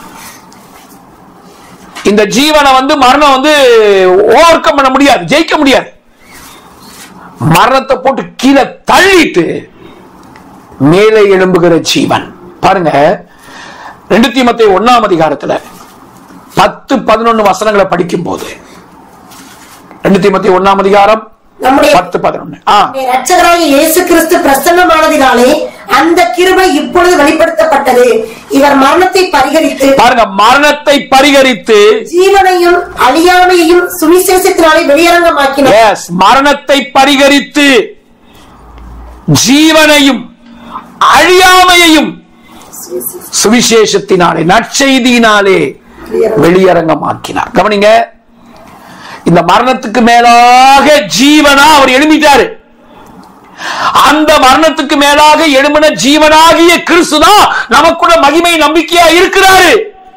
இந்த ஜீவனை வந்து மரணம் வந்து ஓவர் கம் பண்ண முடியாது ஜெயிக்க முடியாது மரணத்தை போட்டு கீழே தள்ளிட்டு மேலே எழும்புகிற ஜீவன் பாருங்க ரெண்டு தீமத்தை ஒன்னாம் அதிகாரத்துல பத்து பதினொன்னு வசனங்களை படிக்கும் போது ரெண்டு தீமத்தை ஒன்னாம் அதிகாரம் நம்முடைய பத்து பதினொன்னு ஆ நம்முடைய இரட்சகராகிய இயேசு கிறிஸ்து பிரசன்னமானதினாலே அந்த கிருபை இப்பொழுது வெளிப்படுத்தப்பட்டது இவர் மரணத்தை பரிகரித்து பாருங்க மரணத்தை பரிகரித்து ஜீவனையும் அழியாமையையும் சுவிசேஷத்தினாலே வெளியரங்கமாக்கினார் எஸ் மரணத்தை பரிகரித்து ஜீவனையும் அழியாமையையும் சுவிசேஷத்தினாலே நற்செய்தியினாலே வெளியரங்கமாக்கினார் கவனிங்க இந்த மரணத்துக்கு மேலாக ஜீவனா அவர் எழுப்பிட்டாரு அந்த மரணத்துக்கு மேலாக எழும்பின ஜீவனாகிய கிறிஸ்துதான் நமக்குள்ள மகிமை நம்பிக்கையா இருக்கிறாரு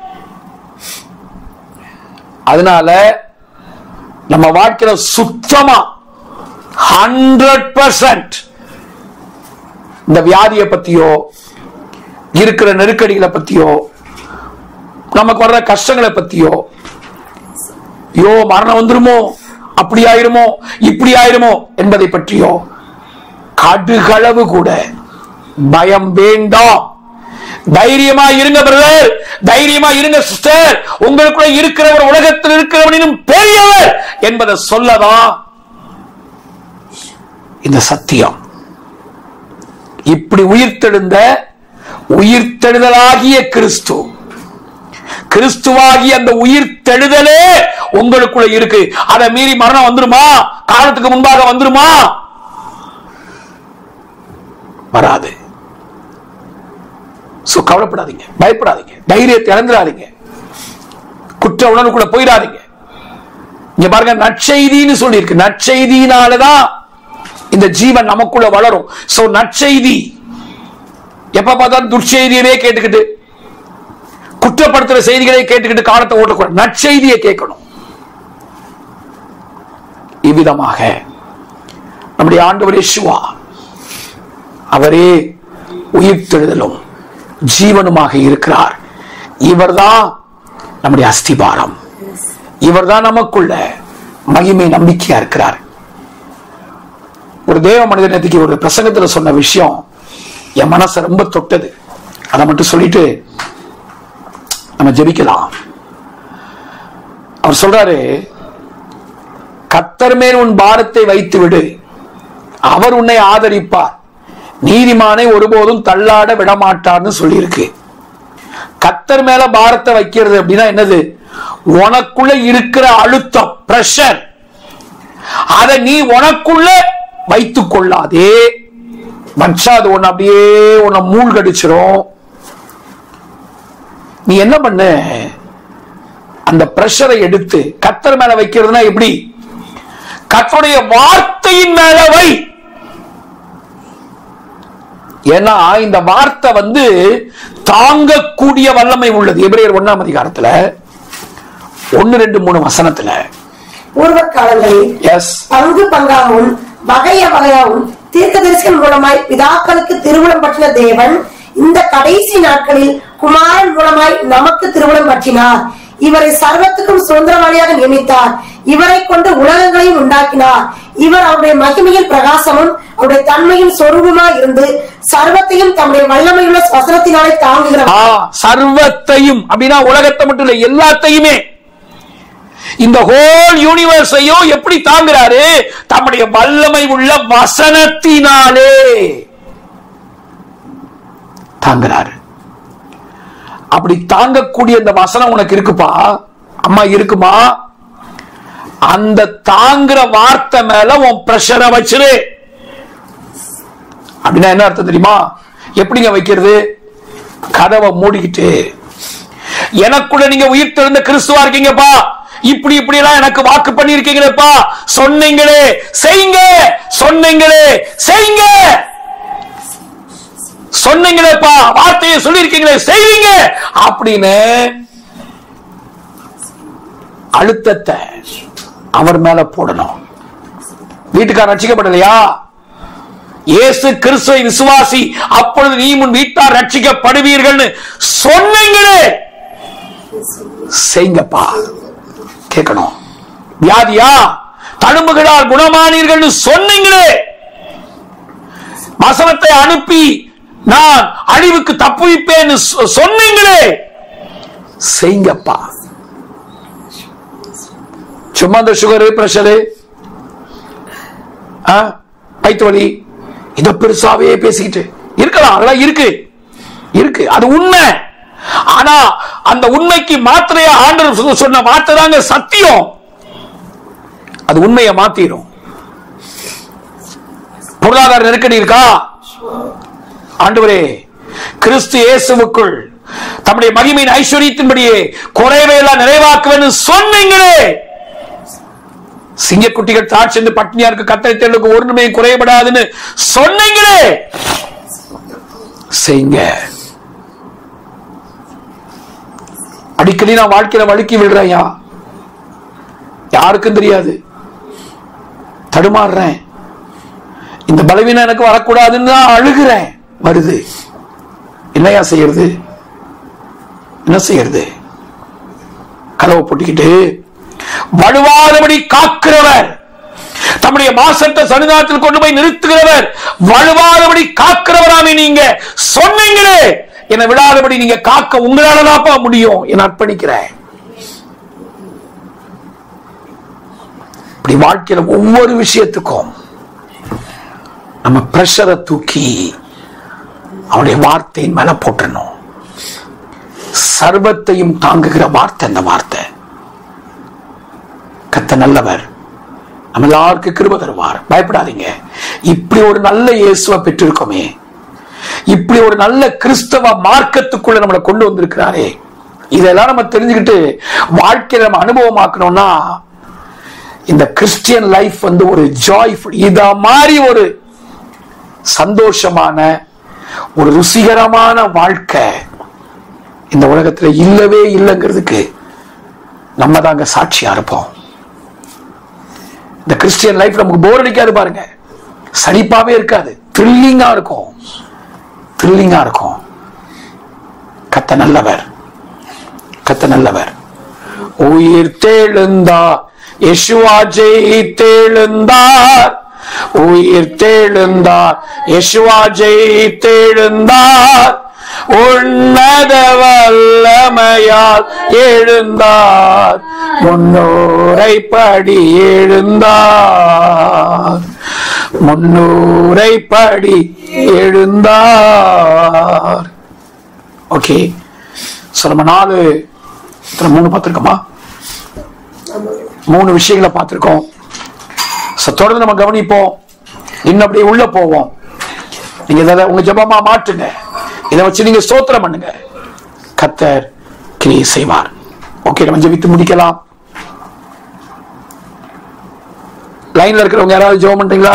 அதனால நம்ம வாழ்க்கையில சுத்தமா ஹண்ட்ரட் பர்சன்ட் இந்த வியாதியை பத்தியோ இருக்கிற நெருக்கடிகளை பத்தியோ நமக்கு வர்ற கஷ்டங்களை பத்தியோ ஐயோ மரணம் வந்துருமோ அப்படி ஆயிருமோ இப்படி ஆயிருமோ என்பதை பற்றியோ கடுகளவு கூட பயம் வேண்டாம் தைரியமா இருங்க பிரதர் தைரியமா இருங்க சிஸ்டர் உங்களுக்குள்ள இருக்கிறவர் உலகத்தில் இருக்கிறவனினும் பெரியவர் என்பதை சொல்லதான் இந்த சத்தியம் இப்படி உயிர்த்தெழுந்த உயிர்த்தெழுதலாகிய கிறிஸ்து கிறிஸ்துவாகிய அந்த உயிர்த்தெழுதலே உங்களுக்குள்ள இருக்கு அதை மீறி மரணம் வந்துருமா காலத்துக்கு முன்பாக வந்துருமா வராது சோ கவலைப்படாதீங்க பயப்படாதீங்க தைரியத்தை இழந்துடாதீங்க குற்ற உணர்வுக்குள்ள போயிடாதீங்க இங்க பாருங்க நற்செய்தின்னு சொல்லியிருக்கு நற்செய்தியினாலதான் இந்த ஜீவன் நமக்குள்ள வளரும் சோ நற்செய்தி எப்ப பார்த்தாலும் துர்ச்செய்தியவே கேட்டுக்கிட்டு குற்றப்படுத்துற செய்திகளை கேட்டுக்கிட்டு காலத்தை ஓட்டக்கூடாது நற்செய்தியை கேட்கணும் இவ்விதமாக நம்முடைய ஆண்டவர் இயேசுவா அவரே உயிர்த்தெழுதலும் ஜீவனுமாக இருக்கிறார் இவர்தான் நம்முடைய அஸ்திபாரம் இவர்தான் நமக்குள்ள மகிமை நம்பிக்கையா இருக்கிறார் ஒரு தேவ மனிதன் நேற்றுக்கு ஒரு பிரசங்கத்துல சொன்ன விஷயம் என் மனசை ரொம்ப தொட்டது அதை மட்டும் சொல்லிட்டு நம்ம ஜெபிக்கலாம் அவர் சொல்றாரு கத்தர் மேல் உன் பாரத்தை வைத்து விடு அவர் உன்னை ஆதரிப்பார் நீதிமானை ஒருபோதும் தள்ளாட விடமாட்டார்னு சொல்லியிருக்கு கத்தர் மேல பாரத்தை வைக்கிறது அப்படின்னா என்னது உனக்குள்ள இருக்கிற அழுத்தம் பிரஷர் அதை நீ உனக்குள்ள வைத்துக் கொள்ளாதே வச்சா அது உன்னை அப்படியே உன்னை மூழ்கடிச்சிரும் நீ என்ன பண்ண அந்த பிரஷரை எடுத்து கத்தர் மேல வைக்கிறதுனா எப்படி கத்தருடைய வார்த்தையின் மேல வை ஏன்னா இந்த வார்த்தை வந்து தாங்கக்கூடிய வல்லமை உள்ளது எபிரேயர் ஒண்ணாம் அதிகாரத்துல ஒன்னு ரெண்டு மூணு வசனத்துல பூர்வ காலங்களில் எஸ் பங்கு பங்காகவும் வகைய வகையாகவும் தீர்க்கதரிசிகள் மூலமாய் பிதாக்களுக்கு திருவுளம் பற்றின தேவன் இந்த கடைசி நாட்களில் குமாரன் மூலமாய் நமக்கு திருவுளம் பற்றினார் இவரை சர்வத்துக்கும் சுதந்திரவாளியாக நியமித்தார் இவரை கொண்டு உலகங்களையும் உண்டாக்கினார் இவர் அவருடைய மகிமையின் பிரகாசமும் அவருடைய தன்மையின் சொரூபமாய் இருந்து சர்வத்தையும் தம்முடைய வல்லமையுள்ள வசனத்தினாலே தாங்குகிறார் ஆ சர்வத்தையும் அப்படின்னா உலகத்தை மட்டும் இல்ல எல்லாத்தையுமே இந்த ஹோல் யூனிவர்ஸையும் எப்படி தாங்குறாரு தம்முடைய வல்லமை உள்ள வசனத்தினாலே தாங்குறாரு அப்படி தாங்கக்கூடிய இந்த வசனம் உனக்கு இருக்குப்பா அம்மா இருக்குமா அந்த தாங்குற வார்த்தை மேல உன் பிரஷரை வச்சிரு அப்படின்னா என்ன அர்த்தம் தெரியுமா எப்படிங்க வைக்கிறது கதவை மூடிக்கிட்டு எனக்குள்ள நீங்க உயிர் தெழுந்த கிறிஸ்துவா இருக்கீங்கப்பா இப்படி இப்படி எல்லாம் எனக்கு வாக்கு பண்ணிருக்கீங்களேப்பா சொன்னீங்களே செய்யுங்க சொன்னீங்களே செய்யுங்க சொன்னீங்களேப்பா வார்த்தையை சொல்லியிருக்கீங்களே செய்வீங்க அப்படின்னு அழுத்தத்தை அவர் மேல போடணும் வீட்டுக்காரர் ரட்சிக்கப்படலையா இயேசு கிறிஸ்துவை விசுவாசி அப்பொழுது நீ முன் வீட்டார் ரட்சிக்கப்படுவீர்கள்னு சொன்னீங்களே செய்யுங்கப்பா கேட்கணும் வியாதியா தழும்புகளால் குணமானீர்கள்னு சொன்னீங்களே வசனத்தை அனுப்பி நான் அழிவுக்கு தப்புவிப்பேன்னு சொ- சொன்னீங்களே செய்யுங்கப்பா சும்மா இந்த சுகரு பிரஷரு வயிற்று வலி இத பெருசாவே பேசிக்கிட்டு இருக்கலாம் அதெல்லாம் இருக்கு இருக்கு அது உண்மை ஆனா அந்த உண்மைக்கு மாத்திரையா ஆண்டவர் சொ- சொன்ன வார்த்தை தாங்க சத்தியம் அது உண்மையை மாத்திரும் பொருளாதார நெருக்கடி இருக்கா ஆண்டவரே கிறிஸ்து இயேசுவுக்குள் தம்முடைய மகிமையின் ஐஸ்வர்யத்தின்படியே குறைவை எல்லாம் நிறைவாக்குவேன்னு சொன்னீங்களே சிங்கக்குட்டிகள் திராட்சை பட்னியா இருக்க கத்தரை தேர்வுக்கு ஒரு நிமிடம் குறையப்படாதுன்னு சொன்னீங்களே செய்யுங்க அடிக்கடி நான் வாழ்க்கையில வழுக்கி விடுறேன்யா யாருக்கும் தெரியாது தடுமாறுறேன் இந்த பலவீனம் எனக்கு வரக்கூடாதுன்னு நான் அழுகிறேன் வருது என்னையா செய்யறது என்ன செய்யறது கதவை போட்டிக்கிட்டு வலுவாதபடி காக்கிறவர் தம்முடைய மாசத்தை சன்னிதானத்தில் கொண்டு போய் நிறுத்துகிறவர் வலுவாதபடி காக்கிறவராமே நீங்க சொன்னீங்களே என்னை விடாதபடி நீங்க காக்க உங்களாலதாப்பா முடியும் என அர்ப்பணிக்கிறேன் இப்படி வாழ்க்கையில ஒவ்வொரு விஷயத்துக்கும் நம்ம பிரஷரை தூக்கி அவருடைய வார்த்தையின் மேல போட்டணும் சர்வத்தையும் தாங்குகிற வார்த்தை அந்த வார்த்தை கத்த நல்லவர் நம்ம எல்லாருக்கும் கிருப தருவார் பயப்படாதீங்க இப்படி ஒரு நல்ல இயேசுவை பெற்றிருக்கோமே இப்படி ஒரு நல்ல கிறிஸ்தவ மார்க்கத்துக்குள்ள நம்மளை கொண்டு வந்திருக்கிறாரே இதெல்லாம் நம்ம தெரிஞ்சுக்கிட்டு வாழ்க்கையில நம்ம அனுபவமாக்கணும்னா இந்த கிறிஸ்டியன் லைஃப் வந்து ஒரு ஜாய்ஃபுல் இத மாதிரி ஒரு சந்தோஷமான ஒரு ருசிகரமான வாழ்க்கை இந்த உலகத்துல இல்லவே இல்லைங்கிறதுக்கு நம்ம தாங்க சாட்சியா இருப்போம் இந்த கிறிஸ்டியன் லைஃப் நமக்கு போர் அடிக்காது பாருங்க சலிப்பாவே இருக்காது த்ரில்லிங்கா இருக்கும் த்ரில்லிங்கா இருக்கும் கத்த நல்லவர் கத்த நல்லவர் உயிர் தெழுந்தார் யெஷுவா ஜெயித்தெழுந்தார் உயிர் தெழுந்தார் யெஷுவா ஜெயித்தெழுந்தார் உன்னத வல்லமையால் எழுந்தார் முன்னூரை படி எழுந்தார் முன்னூரை படி எழுந்தார் ஓகே So, நம்ம நாலு இத்தனை மூணு பார்த்திருக்கோமா மூணு விஷயங்களை பார்த்திருக்கோம் So, தொடர்ந்து நம்ம கவனிப்போம் இன்னும் அப்படியே உள்ள போவோம் நீங்க இதை உங்க ஜெபமா மாற்றுங்க இதை வச்சு நீங்க ஸ்தோத்திரம் பண்ணுங்க கத்தர் கிரியை செய்வார் ஓகே நம்ம ஜெபித்து முடிக்கலாம் லைன்ல இருக்கிறவங்க யாராவது ஜெபம் பண்றீங்களா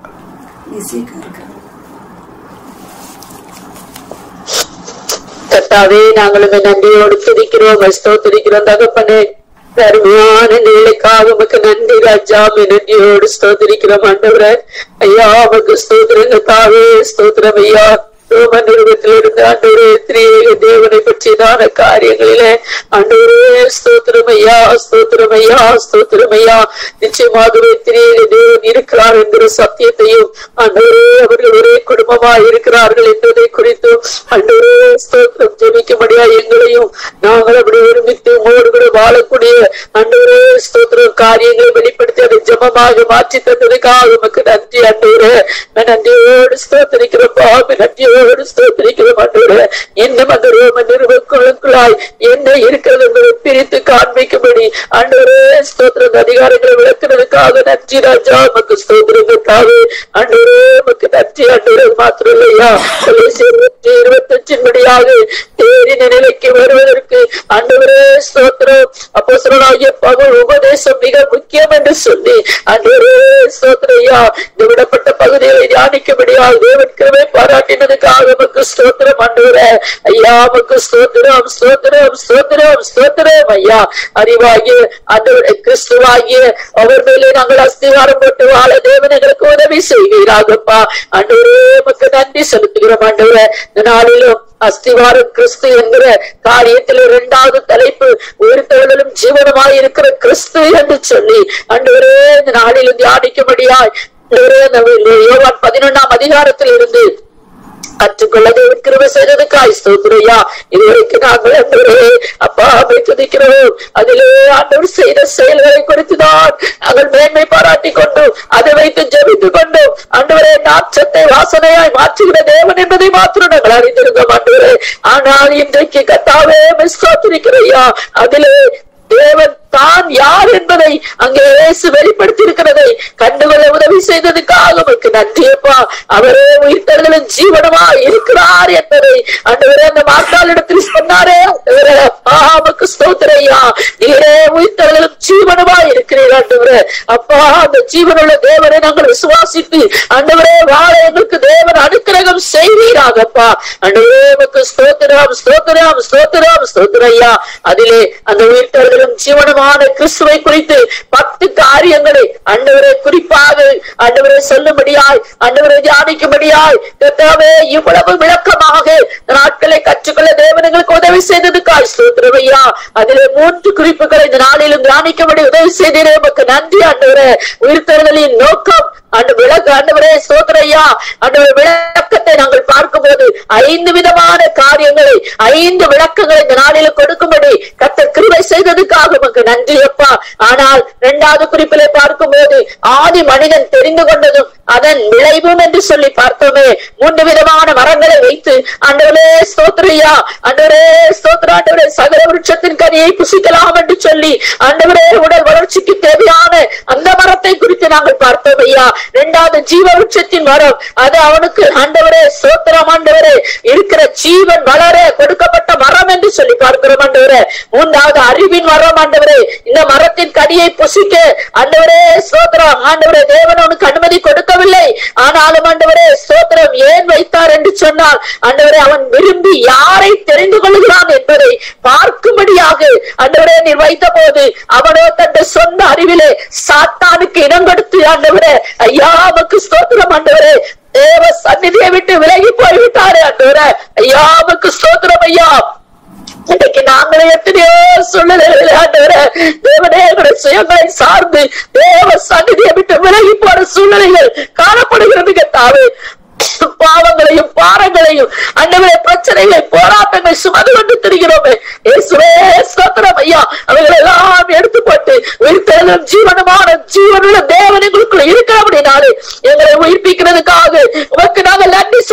கர்த்தாவே நாங்கள் உங்க நன்றியோடு துதிக்கிறோம் ஸ்தோத்திரிக்கிறோம் தகப்பனே அருமையான நிலைக்காக உமக்கு நன்றி ராஜா உம்மை நன்றியோடு ஸ்தோத்திரிக்கிறோம் ஆண்டவரே ஐயா உமக்கு ஸ்தோத்திரங்க தாவே ஸ்தோத்திரம் ஐயா ரோம நிறுவனத்தில் இருந்து ஆண்டவரே திரியேக தேவனை பற்றியதான காரியங்களிலே ஆண்டவரே ஸ்தோத்திரம் ஐயா ஸ்தோத்திரம் ஐயா ஸ்தோத்திரம் ஐயா நிச்சயமாகவே திரியேக தேவன் இருக்கிறார் என்கிற சத்தியத்தையும் ஆண்டவரே அவர்கள் ஒரே குடும்பமா இருக்கிறார்கள் என்பதை குறித்தும் ஆண்டவரே ஸ்தோத்திரம் ஜெபிக்கும்படியா எங்களையும் நாங்கள் அப்படி ஒருமித்து உங்களோடு கூட வாழக்கூடிய ஆண்டவரே ஸ்தோத்திரம் காரியங்களை வெளிப்படுத்தி அதை ஜெபமாக மாற்றி தந்ததுக்காக உமக்கு நன்றி ஆண்டவரே நான் நன்றியோடு ஸ்தோத்திரிக்கிறப்பா நன்றியோடு ஸ்தோத்திரிக்கிறோம் ஆண்டவரே இன்னும் அந்த ரோம நிறுவனங்களுக்குள்ளாய் என்ன இருக்கிறது என்பதை பிரித்து காண்பிக்கும்படி ஆண்டவரே ஸ்தோத்திரம் அதிகாரங்களை விளக்குறதுக்காக நன்றி ராஜா உமக்கு ஸ்தோத்திரங்களுக்காக ஆண்டவரே உமக்கு நன்றி ஆண்டவரே மாத்திரம் இல்லையா இருபத்தி இருபத்தஞ்சின் படியாக தேரின நிலைக்கு வருவதற்கு ஆண்டவரே ஸ்தோத்திரம் அப்போ சொல்லலாகிய பகல் உபதேசம் மிக முக்கியம் என்று சொல்லி ஆண்டவரே ஸ்தோத்திரையா இந்த விடப்பட்ட பகுதிகளை தியானிக்கும்படியாக தேவன் கிருபை பாராட்டினதுக்காக உமக்கு ஸ்தோத்திரம் ஆண்டவரே ஐயா உமக்கு ஸ்தோத்திரம் ஸ்தோத்திரம் ஸ்தோத்திரம் ஸ்தோத்திரம் ஐயா அறிவாகிய ஆண்டவரே கிறிஸ்துவாகிய அவர் மேலே நாங்கள் அஸ்திவாரம் போட்டு வாழ தேவன் எங்களுக்கு உதவி செய்வீராகப்பா ஆண்டவரே உமக்கு நன்றி செலுத்துகிறோம் ஆண்டவரே இந்த நாளிலும் அஸ்திவாரம் கிறிஸ்து என்கிற காரியத்தில் இரண்டாவது தலைப்பு உயிர்த்தெழுதலும் ஜீவனமாய் இருக்கிற கிறிஸ்து என்று சொல்லி அன்றுவரே இந்த நாளில் தியானிக்கும்படியாய் ஆண்டவரே, அந்த யோவான் பதினொன்றாம் அதிகாரத்தில் இருந்து கற்றுக்கொள்ள தேவன் கிருபை செய்ததுக்காய் ஸ்தோத்திரையா இதுவரைக்கும் நாங்கள் ஆண்டவரே அப்பா அவை துதிக்கிறோம் அதிலே ஆண்டவர் செய்த செயல்களை குறித்துதான் நாங்கள் மேன்மை பாராட்டி கொண்டோம் அதை வைத்து ஜெபித்து கொண்டோம் ஆண்டவரே நாச்சத்தை வாசனையாய் மாற்றுகிற தேவன் என்பதை மாத்திரம் நாங்கள் அறிந்திருந்தோம் ஆண்டவரே ஆனால் இன்றைக்கு கத்தாவே ஸ்தோத்திரிக்கிறையா அதிலே தேவன் தான் யார் என்பதை அங்கே இயேசு வெளிப்படுத்தி இருக்கிறதை கண்டுகொள்ள உதவி செய்ததுக்காக உமக்கு நன்றியப்பா அவரே உயிர்த்தெழுதலின் ஜீவனமா இருக்கிறார் என்பதை ஆண்டவரே அந்த மாத்தாளிடத்தில் சொன்னாரே ஆண்டவரே, அப்பா உமக்கு ஸ்தோத்திரையா நீரே உயிர்த்தெழுதலும் ஜீவனமா இருக்கிறீர் ஆண்டவரே அப்பா அந்த ஜீவனுள்ள தேவனை நாங்கள் விசுவாசித்து ஆண்டவரே வாழ எங்களுக்கு தேவன் அனுக்கிரகம் செய்வீராகப்பா ஆண்டவரே உமக்கு ஸ்தோத்திரம் ஸ்தோத்திரம் ஸ்தோத்திரம் ஸ்தோத்திரையா அதிலே அந்த உயிர்த்தெழுதலும் ஜீவனமான கிறிஸ்துவை குறித்து பத்து காரியங்களை ஆண்டவரை குறிப்பாக ஆண்டவரை சொல்லும்படியாய் ஆண்டவரை தியானிக்கும்படியாய் கர்த்தாவே இவ்வளவு விளக்கமாக இந்த நாட்களை கற்றுக்கொள்ள தேவனங்களுக்கு உதவி செய்ததுக்காய் ஸ்தோத்திரமையா அதிலே மூன்று குறிப்புகளை இந்த நாளிலும் தியானிக்கும்படி உதவி செய்தீரே உமக்கு நன்றி ஆண்டவரே உயிர்த்தெழுதலின் நோக்கம் ஆண்டு விளக்கு ஆண்டவரே சோதரையா ஆண்டவர் விளக்கத்தை நாங்கள் பார்க்கும்போது ஐந்து விதமான காரியங்களை ஐந்து விளக்கங்களை இந்த நாளில கொடுக்கும்படி கத்த கிருபை செய்ததுக்காக உமக்கு நன்றி அப்பா ஆனால் இரண்டாவது குறிப்பிலே பார்க்கும்போது ஆதி மனிதன் தெரிந்து கொண்டதும் அதன் விளைவும் என்று சொல்லி பார்த்தோமே மூன்று விதமான மரங்களை வைத்து ஆண்டவரே ஸ்தோத்திரையா ஆண்டவரே ஸ்தோத்திர ஆண்டவரே சகல விருட்சத்தின் கனியை புசிக்கலாம் என்று சொல்லி ஆண்டவரே உடல் வளர்ச்சிக்கு தேவையான அந்த மரத்தை குறித்து நாங்கள் பார்த்தோம் ஐயா இரண்டாவது ஜீவ விருட்சத்தின் மரம் அது அவனுக்கு ஆண்டவரே ஸ்தோத்திரம் ஆண்டவரே இருக்கிற ஜீவன் வளர கொடுக்கப்பட்ட மரம் என்று சொல்லி பார்க்கிறோம் ஆண்டவரே மூன்றாவது அறிவின் மரம் ஆண்டவரே இந்த மரத்தின் கனியை புசிக்க ஆண்டவரே ஸ்தோத்திரம் ஆண்டவரே தேவன் அவனுக்கு அனுமதி கொடுக்கவில்லை ஆனாலும் ஆண்டவரே ஸ்தோத்திரம் ஏன் வைத்தார் என்று சொன்னால் ஆண்டவரே அவன் விரும்பி யாரை தெரிந்து கொள்கிறான் என்பதை பார்க்கும்படியாக ஆண்டவரே நீர் வைத்த போது அவனோ தன் சொந்த அறிவிலே சாத்தானுக்கு இடம் கொடுத்து ஆண்டவரே ஐயா நமக்கு ஸ்தோத்திரம் ஆண்டவரே தேவ சந்நிதியை விட்டு விலகி போய்விட்டாரு ஆண்டவரே ஐயா நமக்கு ஸ்தோத்திரம் ஐயா இன்னைக்கு நாங்களே எத்தனையோ சூழ்நிலைகளை ஆண்டவரே தேவனே எங்களுடைய சுயங்களை சார்ந்து தேவ சந்நிதியை விட்டு விலகி போன சூழ்நிலைகள் காணப்படுகிறது கத்தாவே பாவங்களையும் பாரங்களையும் அண்டவரை பிரச்சனைகளை போராட்டங்களை சுமந்து கொண்டு திரிகிறோமே இயேசுவே ஸ்தோத்திரம் ஐயா அவைகளை எல்லாம் எடுத்து போட்டு உயிர்த்தெழுதும் ஜீவனமான ஜீவனுள்ள தேவன் எங்களுக்குள்ள இருக்கிறபடினாலே எங்களை உயிர்ப்பிக்கிறதுக்காக உமக்கு நாங்கள் நன்றி செலுத்துகிறோம் ஐயா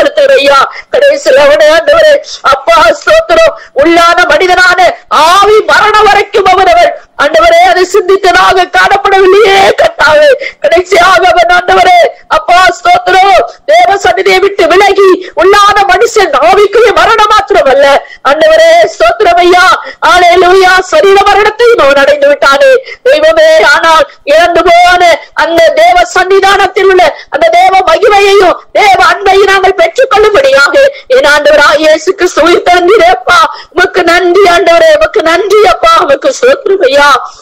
ஐயா கடைசியில் அவனே ஆண்டவரே அப்பா ஸ்தோத்திரம் உள்ளான மனிதனான ஆவி மரணம் வரைக்கும் அவரவர் ஆண்டவரே அதை சிந்தித்ததாக காணப்படவில்லையே கட்டாவே கடைசியாக அவன் ஆண்டவரே அப்பா ஸ்தோத்திரம் தேவ சன்னிதியை விட்டு விலகி உள்ளான மனுஷன் ஆவிக்குரிய மரணம் மாத்திரமல்ல ஆண்டவரே ஸ்தோத்திரம் ஐயா ஆலேலூயா சரீர மரணத்தையும் அவன் அடைந்து விட்டானே தெய்வமே ஆனால் இழந்து போன அந்த தேவ சன்னிதானத்தில் உள்ள அந்த தேவ மகிமையையும் தேவ அன்பையும் நாங்கள் பெற்றுக் கொள்ளும்படியாக என் ஆண்டவரா இயேசு கிறிஸ்து உயிர் தந்திரப்பா உமக்கு நன்றி ஆண்டவரே உமக்கு நன்றி அப்பா உமக்கு சோத்திரம் ஐயா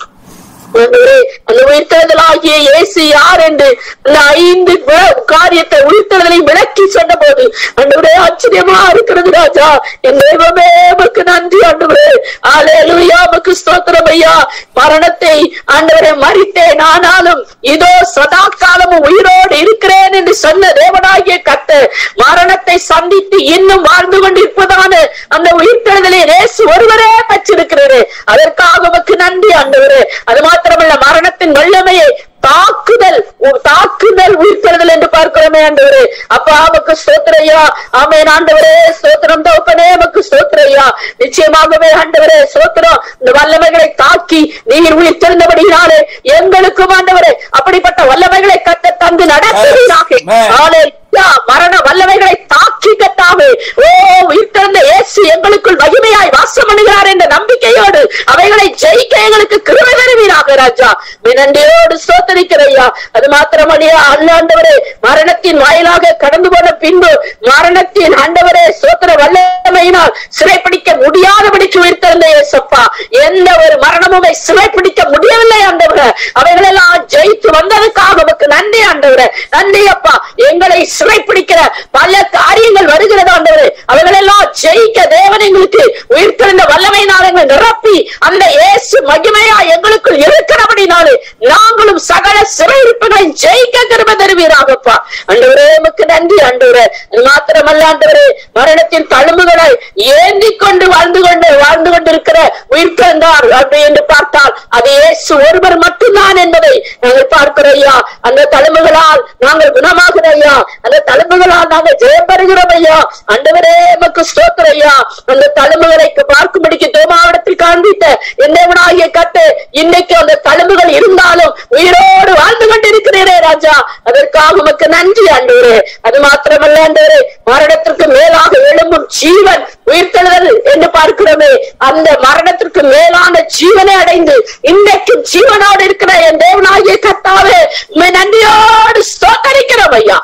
ஆண்டவரே, அந்த உயிர்த்தெழுதலாகிய இயேசு யார் என்று அந்த ஐந்து வ- காரியத்தை உயிர்த்தெழுதலை விளக்கி சொன்ன போது ஆண்டவரே ஆச்சரியமா இருக்கிறது ராஜா என் தெய்வமே உமக்கு நன்றி ஆண்டவரே ஆலேலுயா உமக்கு ஸ்தோத்திரம் ஐயா மரணத்தை ஆண்டவரே மறித்தேன் ஆனாலும் இதோ சதா காலமும் உயிரோடு இருக்கிறேன் என்று சொன்ன தேவனாகிய கத்த மரணத்தை சந்தித்து இன்னும் வாழ்ந்து கொண்டிருப்பதான அந்த உயிர்த்தெழுதலை இயேசு ஒருவரே பெற்றிருக்கிறாரு அதற்காக உமக்கு நன்றி ஆண்டவரே அது மாத்திரமல்ல மரணத்தின் வல்லமையை தாக்குதல் உ- தாக்குதல் உயிர்த்தெழுதல் என்று பார்க்கிறோமே ஆண்டவரே அப்பா நமக்கு ஸ்தோத்திரையா ஆமென் ஆண்டவரே ஸ்தோத்திரம் தோப்பனே நமக்கு ஸ்தோத்திரையா நிச்சயமாகவே ஆண்டவரே ஸ்தோத்திரம் இந்த வல்லமைகளை தாக்கி நீர் உயிர்த்தெழுந்தபடினாலே எங்களுக்கும் ஆண்டவரே அப்படிப்பட்ட வல்லமைகளை கத்த தந்து நடத்துவீராக Amen. ஹalleluya. மரண வல்லமைகளை தாக்கி கத்தாவே ஓ உயிர்த்தெழுந்த இயேசு எங்களுக்குள் மகிமையாய் வாசம் பண்ணுகிறார் என்ற நம்பிக்கையோடு அவைகளை ஜெயிக்க எங்களுக்கு கிருபை தருவீராக ராஜா உம்மை நன்றியோடு ஸ்தோத்தரிக்கிறையா அது மாத்திரமல்லையா அல்லாண்டவரே மரணத்தின் வாயிலாக கடந்து போன பின்பு மரணத்தின் ஆண்டவரே சோத்திர வல்லமையினால் சிறைப்பிடிக்க முடியாதபடிக்கு உயிர்த்தெழுந்த இயேசப்பா எந்த ஒரு மரணமும் சிறைப்பிடிக்க முடியவில்லை ஆண்டவரே அவைகளெல்லாம் ஜெயித்து வந்ததுக்காக உமக்கு நன்றி ஆண்டவரே நன்றி அப்பா எங்களை சிறைப்பிடிக்கிற பல காரியங்கள் வருகிறது ஆண்டவரே அவைகளெல்லாம் ஜெயிக்க தேவன் எங்களுக்கு உயிர்த்தெழுந்த வல்லமையினால் எங்களை நிரப்பி அந்த இயேசு மகிமையா எங்களுக்குள் இருக்கிறபடினாலே நாங்களும் சகல சிறையிருப்புகளை ஜெயிக்க கிருப தருவீராகப்பா ஆண்டவரே உமக்கு நன்றி ஆண்டவரே அது மாத்திரமல்ல ஆண்டவரே மரணத்தின் தழும்புகளை ஏந்தி கொண்டு வாழ்ந்து கொண்டு வாழ்ந்து கொண்டிருக்கிற உயிர்த்தெழுந்தார் அப்படி என்று பார்த்தால் அது இயேசு ஒருவர் மட்டும்தான் என்பதை நாங்கள் பார்க்கிறோம் ஐயா அந்த தழும்புகளால் நாங்கள் குணமாகிறோம் ஐயா அந்த தழும்புகளால் நாங்கள் ஜெயம் பெறுகிறோம் ஐயா ஆண்டவரே எமக்கு ஸ்தோத்திரம் ஐயா அந்த தழும்புகளை பார்க்கும்படிக்கு தோமாவிடத்தில் காண்பித்த என்னவனாகிய கட்டு இன்னைக்கு அந்த தழும்புகள் இருந்தாலும் உயிரோடு வாழ்ந்து கொண்டிருக்கிறீரே ராஜா அதற்காக உமக்கு நன்றி ஆண்டவரே அது மாத்திரமல்ல ஆண்டவரே மரணத்திற்கு மேலாக எழும்பும் ஜீவன் உயிர்த்தெழுதல் என்று பார்க்கிறோமே அந்த மரணத்திற்கு மேலான ஜீவனை அடைந்து இன்றைக்கும் ஜீவனோடு இருக்கிற என் தேவனாகிய கத்தாவே உம்மை நன்றியோடு ஸ்தோத்தரிக்கிறோம் ஐயா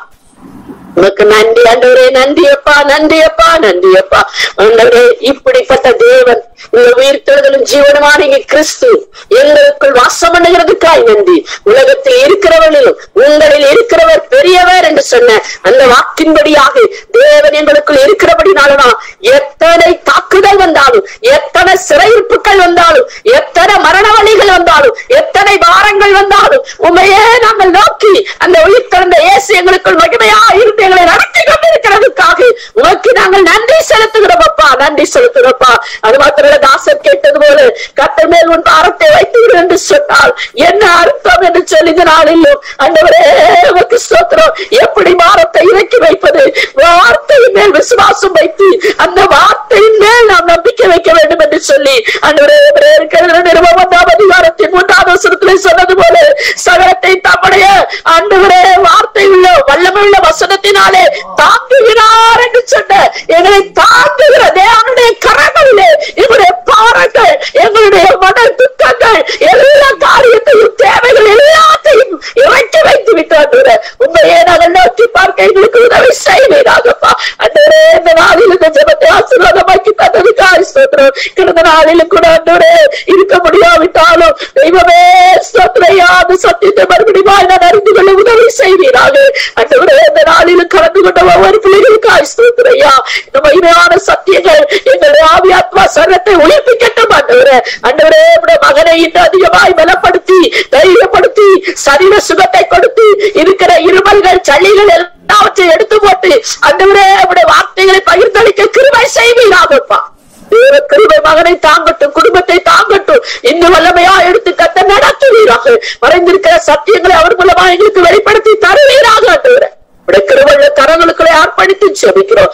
உனக்கு நன்றி ஆண்டவரே நன்றி அப்பா நன்றி அப்பா நன்றி அப்பா ஆண்டவரே இப்படிப்பட்ட தேவன் இந்த உயிர்த்தெழுதலும் ஜீவனமான இங்க கிறிஸ்து எங்களுக்குள் வாசம் பண்ணுகிறதுக்காய் நன்றி உலகத்தில் இருக்கிறவர்களிலும் உங்களில் இருக்கிறவர் பெரியவர் என்று சொன்ன அந்த வாக்கின்படியாக தேவன் எங்களுக்குள் இருக்கிறபடினாலதான் எத்தனை தாக்குதல் வந்தாலும் எத்தனை சிறையிருப்புகள் வந்தாலும் எத்தனை மரண வழிகள் வந்தாலும் எத்தனை வாரங்கள் வந்தாலும் உண்மையே நாங்கள் நோக்கி அந்த உயிர் திறந்த இயேசு எங்களுக்குள் மகிமையா இருந்து எங்களை நடத்தி கொண்டிருக்கிறதுக்காக உனக்கு நாங்கள் நன்றி செலுத்துகிறோம் அப்பா நன்றி செலுத்துகிறோப்பா அது மாத்திரம் தாசர் கேட்டது போல கத்தை மேல் உன் பாரத்தை வைத்து விடு என்று சொன்னால் என்ன அர்த்தம் என்று சொல்லித நாளிலும் அண்டவரே உனக்கு ஸ்தோத்திரம் எப்படி பாரத்தை இறக்கி வைப்பது வார்த்தையின் மேல் விசுவாசம் வைத்து அந்த வார்த்தையின் மேல் நாம் நம்பிக்கை வைக்க வேண்டும் என்று சொல்லி அண்டவரே நிறுவனம் ஒன்றாம் அதிகாரத்தின் மூன்றாவது வசனத்திலே சொன்னது போல சகலத்தை தம்முடைய ஆண்டவரே வார்த்தை உள்ள வல்லமை உள்ள வசனத்தினாலே தாங்குகிறார் என்று சொன்ன எங்களை தாங்குகிற தேவனுடைய கரங்களிலே எங்களுடைய பாரங்கள் எங்களுடைய மன துக்கங்கள் எல்லா காரியத்தையும் தேவைகள் எல்லாத்தையும் இறக்கி வைத்து விட்டார் உண்மையே நாங்கள் நோக்கி பார்க்க எங்களுக்கு உதவி செய்வீராகப்பா அன்றே இந்த நாளில் இந்த ஜபத்தை ஆசீர்வாதமாக்கி தந்ததுக்காக ஸ்தோத்திரம் கடந்த நாளிலும் கூட அன்றே இருக்க முடியாவிட்டாலும் தெய்வமே ஸ்தோத்திரையா அந்த சத்தியத்தை மறுபடியும் நான் அறிந்து கொள்ள உதவி செய்வீராக அன்றவரே இந்த நாளிலும் கலந்து கொண்ட ஒவ்வொரு பிள்ளைகளுக்காக ஸ்தோத்திரையா இந்த மகிமையான சத்தியங்கள் எங்களுடைய ஆவி ஆத்மா சரத்தை உயிர்ப்பிக்கட்டும் ஆண்டவரே ஆண்டவரே உடைய மகனை இன்னும் அதிகமாய் பலப்படுத்தி தைரியப்படுத்தி சரீர சுகத்தை கொடுத்து இருக்கிற இருமல்கள் சளிகள் எல்லாவற்றையும் எடுத்து போட்டு ஆண்டவரே உடைய வார்த்தைகளை பகிர்ந்தளிக்க கிருபை செய்வீராகப்பா தேவ கிருபை மகனை தாங்கட்டும் குடும்பத்தை தாங்கட்டும் இன்னும் வல்லமையா எடுத்து கத்த நடத்துவீராக மறைந்திருக்கிற சத்தியங்களை அவர் மூலமா எங்களுக்கு வெளிப்படுத்தி தருவீராக ஆண்டவரே உடைய கிருபையுள்ள கரங்களுக்குள்ளே அர்ப்பணித்து ஜெபிக்கிறோம்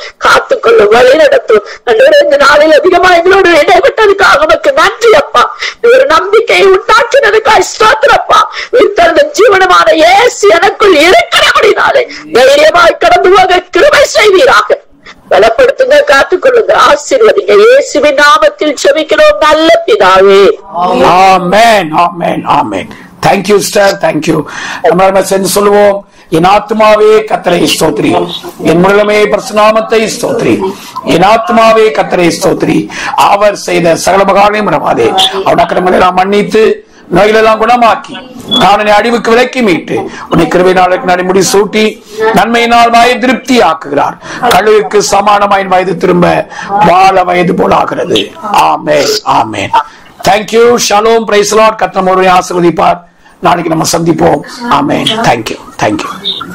காத்துக்கொள்ளும் வழி நடத்தும் ஆண்டவரே, இந்த நாளில் அதிகமா எங்களோடு இடைப்பட்டதுக்காக உமக்கு நன்றி அப்பா ஒரு நம்பிக்கையை உண்டாக்கினதுக்காக ஸ்தோத்திரப்பா உயிர்த்தெழுந்த ஜீவனமான இயேசு எனக்குள் இருக்கிறபடினாலே தைரியமாய் கடந்து போக கிருபை செய்வீராக பலப்படுத்துங்க காத்துக்கொள்ளுங்க ஆசீர்வதிங்க இயேசுவின் நாமத்தில் செபிக்கிறோம் நல்ல பிதாவே ஆமென் ஆமென் ஆமென் தேங்க்யூ ஸ்டார் தேங்க்யூ நம்ம நம்ம சென்று சொல்லுவோம் என் ஆத்மாவே கத்தரை ஸ்தோத்ரி என் முழுமே பிரசனாமத்தை ஸ்தோத்ரி என் ஆத்மாவே கத்தரை ஸ்தோத்ரி அவர் செய்த சகல மகானையும் மறவாதே அவன் அக்கிரமங்களை எல்லாம் மன்னித்து நோய்களெல்லாம் குணமாக்கி காணனை அழிவுக்கு விலக்கி மீட்டு உன்னை கிருபை நாளுக்கு நடைமுடி சூட்டி நன்மையினால் வாயை திருப்தி ஆக்குகிறார் கழுவுக்கு சமானமாயின் வயது திரும்ப வாழ வயது போல ஆகிறது ஆமென் ஆமென் தேங்க்யூ ஷலோம் பிரைஸ் லார்ட் கத்தம் ஒருவரை ஆசீர்வதிப்பார் நாளைக்கு நம்ம சந்திப்போம் ஆமென் தேங்க்யூ தேங்க்யூ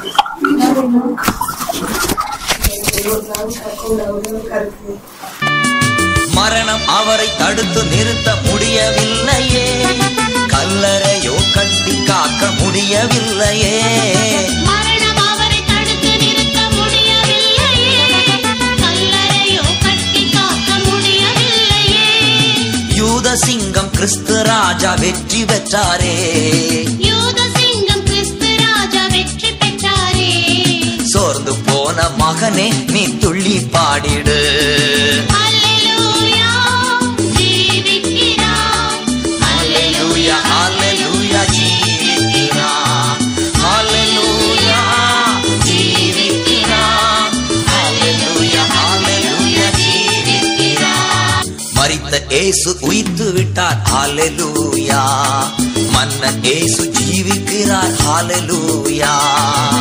மரணம் அவரை தடுத்து நிறுத்த முடியவில்லையே கல்லறையோ கட்டி காக்க முடியவில்லையே மரணம் அவரை தடுத்து நிறுத்த முடியவில்லையே கல்லறையோ கட்டி காக்க முடியவில்லையே யூத சிங்கம் கிறிஸ்து ராஜா வெற்றி பெற்றாரே யூத சிங்கம் கிறிஸ்து ராஜா வெற்றி பெற்றாரே சோர்ந்து போன மகனே நீ துள்ளி பாடிடு அல்லேலூயா ஜீவிக்கிறார் ஹalleluya ஹalleluya ஜீவிக்கிறார் ஹalleluya ஜீவிக்கிறார் ஹalleluya ஹalleluya ஜீவிக்கிறார் மரித்த இயேசு உயிர்த்து விட்டார் ஹalleluya மன்னன் இயேசு ஜீவிக்கிறார் ஹalleluya